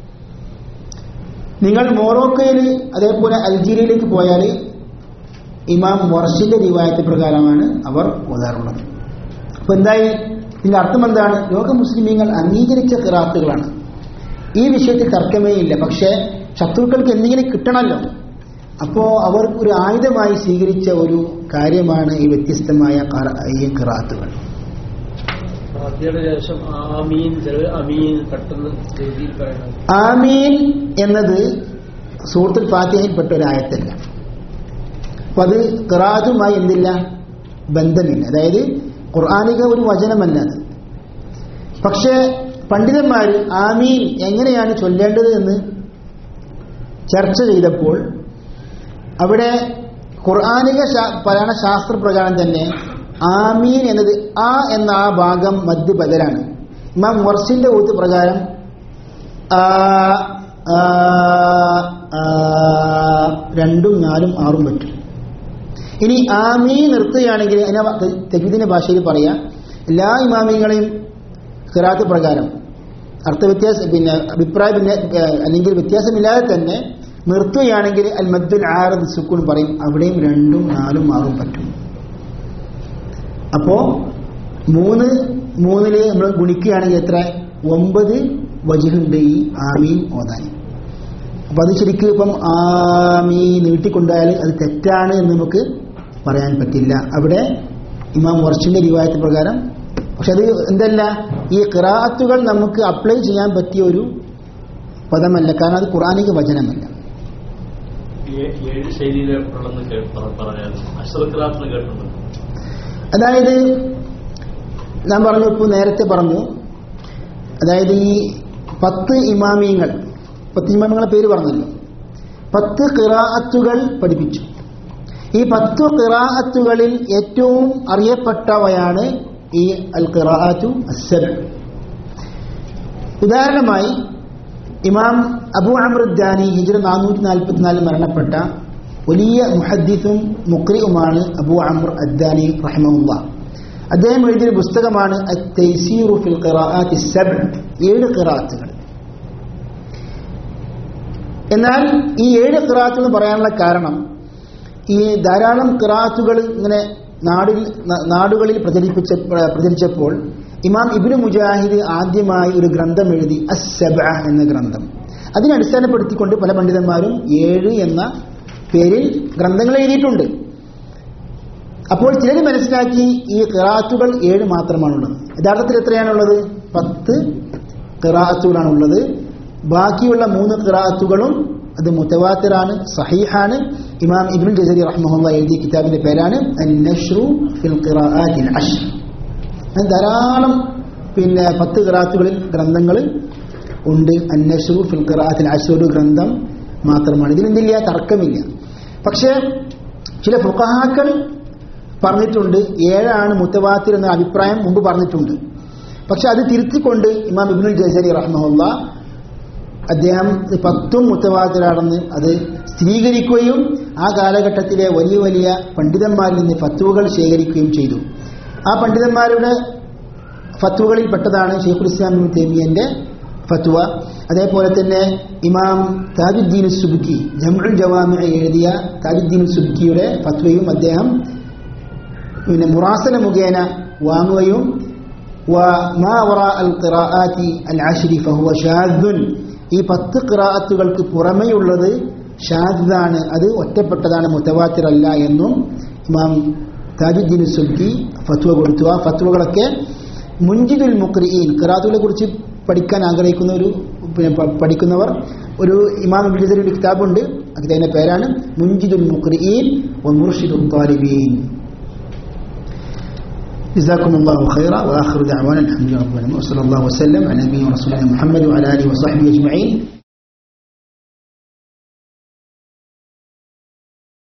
നിങ്ങൾ മോറോക്കയിൽ അതേപോലെ അൽജീരിയയിലേക്ക് പോയാൽ ഇമാം വർഷിന്റെ റിവായത്ത് പ്രകാരമാണ് അവർ ഓതാറുള്ളത് അപ്പൊ എന്തായി ഇതിന്റെ അർത്ഥം എന്താണ് ലോക മുസ്ലിമീങ്ങൾ അംഗീകരിച്ച ഖിറാത്തുകളാണ് ഈ വിഷയത്തിൽ തർക്കമേ ഇല്ല പക്ഷേ ശത്രുക്കൾക്ക് എന്തെങ്കിലും കിട്ടണമല്ലോ അപ്പോ അവർ ഒരു ആയുധമായി സ്വീകരിച്ച ഒരു കാര്യമാണ് ഈ വ്യത്യസ്തമായ ഖറ- ഈ ഖിറാത്തുകൾ ഫാത്തിഹയുടെ ശേഷം ആമീൻ ചില അമീൻ പെട്ടെന്ന് രീതിയിൽ പറയണം ആമീൻ എന്നത് സൂറത്തുൽ ഫാത്തിഹയിൽപ്പെട്ട ഒരു ആയത്തല്ല അപ്പൊ അത് ഖിറാത്തുമായി എന്തില്ല ബന്ധമില്ല അതായത് ഖുർആാനിക ഒരു വചനമല്ല അത് പക്ഷേ പണ്ഡിതന്മാർ ആമീൻ എങ്ങനെയാണ് ചൊല്ലേണ്ടത് എന്ന് ചർച്ച ചെയ്തപ്പോൾ അവിടെ ഖുർആാനിക ശാ- പരാണ ശാസ്ത്രപ്രകാരം തന്നെ ആമീൻ എന്നത് ആ എന്ന ആ ഭാഗം മധ്യബദലാണ് ഇമാം വർഷിന്റെ ഊത്ത് പ്രകാരം ആ, ആ, ആ, രണ്ടും നാലും ആറും പറ്റും ഇനി ആമീ നിർത്തുകയാണെങ്കിൽ അതിനെ തെജീദിന്റെ ഭാഷയിൽ പറയാം എല്ലാ ഇമാമിങ്ങളെയും ഖിറാത്ത് പ്രകാരം അർത്ഥവ്യത്യാസം പിന്നെ അഭിപ്രായ ഭിന്ന ഏഹ് അല്ലെങ്കിൽ വ്യത്യാസമില്ലാതെ തന്നെ നിർത്തുകയാണെങ്കിൽ അൽ മദ്ദുൽ ആറദ് സുക്കൂൺ പറയും അവിടെയും രണ്ടും നാലും ആറും പറ്റും അപ്പോ മൂന്ന് മൂന്നില് നമ്മൾ ഗുണിക്കുകയാണെങ്കിൽ എത്ര ഒമ്പത് വജുണ്ട് ഈ ആമീൻ ഓതാൻ അപ്പൊ അത് ശരിക്കും ഇപ്പം ആമീ നീട്ടിക്കൊണ്ടാൽ അത് തെറ്റാണ് എന്ന് നമുക്ക് പറയാൻ പറ്റില്ല അവിടെ ഇമാം വർഷിന്റെ റിവായത്ത് പ്രകാരം പക്ഷെ അത് എന്തല്ല ഈ ഖിറാത്തുകൾ നമുക്ക് അപ്ലൈ ചെയ്യാൻ പറ്റിയ ഒരു പദമല്ല കാരണം അത് ഖുറാനിക വചനമല്ല ഏ- ഏഴ് ശൈലിയിലുള്ളതെന്ന് കേ- പറ- പറയായിരുന്നു അശ്രക്രാത്ത് കേട്ടിട്ടുണ്ട് അതായത് ഞാൻ പറഞ്ഞു ഇപ്പോൾ നേരത്തെ പറഞ്ഞു അതായത് ഈ പത്ത് ഇമാമിയങ്ങൾ പത്ത് ഇമാമിങ്ങളെ പേര് പറഞ്ഞല്ലോ പത്ത് ഖിറാഅത്തുകൾ പഠിപ്പിച്ചു ഈ പത്ത് ഖിറാഅത്തുകളിൽ ഏറ്റവും അറിയപ്പെട്ടവയാണ് ഈ അൽ ഖിറാഅത്തു അസ്സബ് ഉദാഹരണമായി ഇമാം അബു അമറുദ്ദാനി ഹിജ്ര നാനൂറ്റി നാൽപ്പത്തിനാലിൽ മരണപ്പെട്ട വലിയ മുഹദ്ദിസും മുക്രിയുമാണ് അബു അമർ അദ്ദാനി റഹ്മുല്ല അദ്ദേഹം എഴുതിയൊരു പുസ്തകമാണ് അത്തൈസീറു ഫിൽ ഖിറാഅത്തി സബ് ഏഴ് ഖിറാഅത്തുകൾ എന്നാൽ ഈ ഏഴ് ഖിറാഅത്ത് എന്ന് പറയാനുള്ള കാരണം ഈ ധാരാളം ഖിറാഅത്തുകൾ ഇങ്ങനെ നാടിൽ ന- നാടുകളിൽ പ്രചരിപ്പിച്ച പ്രചരിച്ചപ്പോൾ ഇമാം ഇബ്നു മുജാഹിദ് ആദ്യമായി ഒരു ഗ്രന്ഥം എഴുതി അസ്സബ എന്ന ഗ്രന്ഥം അതിനെ അടിസ്ഥാനപ്പെടുത്തിക്കൊണ്ട് പല പണ്ഡിതന്മാരും ഏഴ് എന്ന പേരിൽ ഗ്രന്ഥങ്ങൾ എഴുതിയിട്ടുണ്ട് അപ്പോൾ ചിലർ മനസ്സിലാക്കി ഈ ഖിറാത്തുകൾ ഏഴ് മാത്രമാണുള്ളത് യഥാർത്ഥത്തിൽ എത്രയാണുള്ളത് പത്ത് ഖിറാത്തുകളാണുള്ളത് ബാക്കിയുള്ള മൂന്ന് ഖിറാത്തുകളും അത് മുത്തവാത്തിറാണ് സഹീഹാണ് ഇമാം ഇബ്നുൽ ജസരി റഹ്മുല്ല എഴുതിയ കിതാബിന്റെ പേരാണ് അൻ-നഷ്റു ഫിൽ ഖിറാഅത്തിൽ അഷ്ർ അങ്ങനെ ധാരാളം പിന്നെ പത്ത് ഖിറാത്തുകളിൽ ഗ്രന്ഥങ്ങൾ ഉണ്ട് അന്നഷ്റു ഫിൽ ഖിറാഅത്തിൽ അഷ്ർ ഒരു ഗ്രന്ഥം മാത്രമാണ് ഇതിലെന്തില്ല തർക്കമില്ല പക്ഷേ ചില ഫുഖഹാക്കൾ പറഞ്ഞിട്ടുണ്ട് ഏഴാണ് മുത്തവാത്തിർ എന്ന അഭിപ്രായം മുമ്പ് പറഞ്ഞിട്ടുണ്ട് പക്ഷെ അത് തിരുത്തിക്കൊണ്ട് ഇമാം ഇബ്നുൽ ജസരി റഹ്മുല്ല അദ്ദേഹം ഇത് പത്തും മുത്തവാത്തിരാണെന്ന് അത് സ്ഥിരീകരിക്കുകയും ആ കാലഘട്ടത്തിലെ വലിയ വലിയ പണ്ഡിതന്മാരിൽ നിന്ന് ഫത്തുവകൾ ശേഖരിക്കുകയും ചെയ്തു ആ പണ്ഡിതന്മാരുടെ ഫത്തുവകളിൽ പെട്ടതാണ് ഷെയ്ഖുൽ ഇസ്ലാം ഇബ്നു തൈമിയന്റെ ഫത്വ അതേപോലെ തന്നെ ഇമാം താജുദ്ദീൻ സുബുക്കി ജമുൽ ജവാമി എഴുതിയ താജുദ്ദീൻ സുബുക്കിയുടെ ഫത്വയും അദ്ദേഹം പിന്നെ മുറാസല മുഖേന വാങ്ങുകയും وما وراء القراءات العشر فهو شاذ ഈ പത്ത് ഖിറാഅത്തുകൾക്ക് പുറമെയുള്ളത് ഷാദാണ് അത് ഒറ്റപ്പെട്ടതാണ് മുത്തവാത്തിറല്ല എന്നും ഇമാം താജുദ്ദീൻ സുൽക്കി ഫത്വ കൊടുത്തു ആ ഫത്വകളൊക്കെ മുൻജിദുൽ മുക്രിഈൻ ഖിറാത്തുകളെ കുറിച്ച് പഠിക്കാൻ ആഗ്രഹിക്കുന്ന ഒരു പിന്നെ പ- പഠിക്കുന്നവർ ഒരു ഇമാം ഇബ്നുൽ ഒരു കിതാബുണ്ട് അതിന്റെ പേരാണ് മുൻജിദുൽ മുക്രിഈൻ വ മുർഷിദുൽ താലിബീൻ جزاكم الله خيرا واخر دعوانا الحمد لله رب العالمين وصلى الله وسلم على نبينا ورسولنا محمد وعلى اله وصحبه اجمعين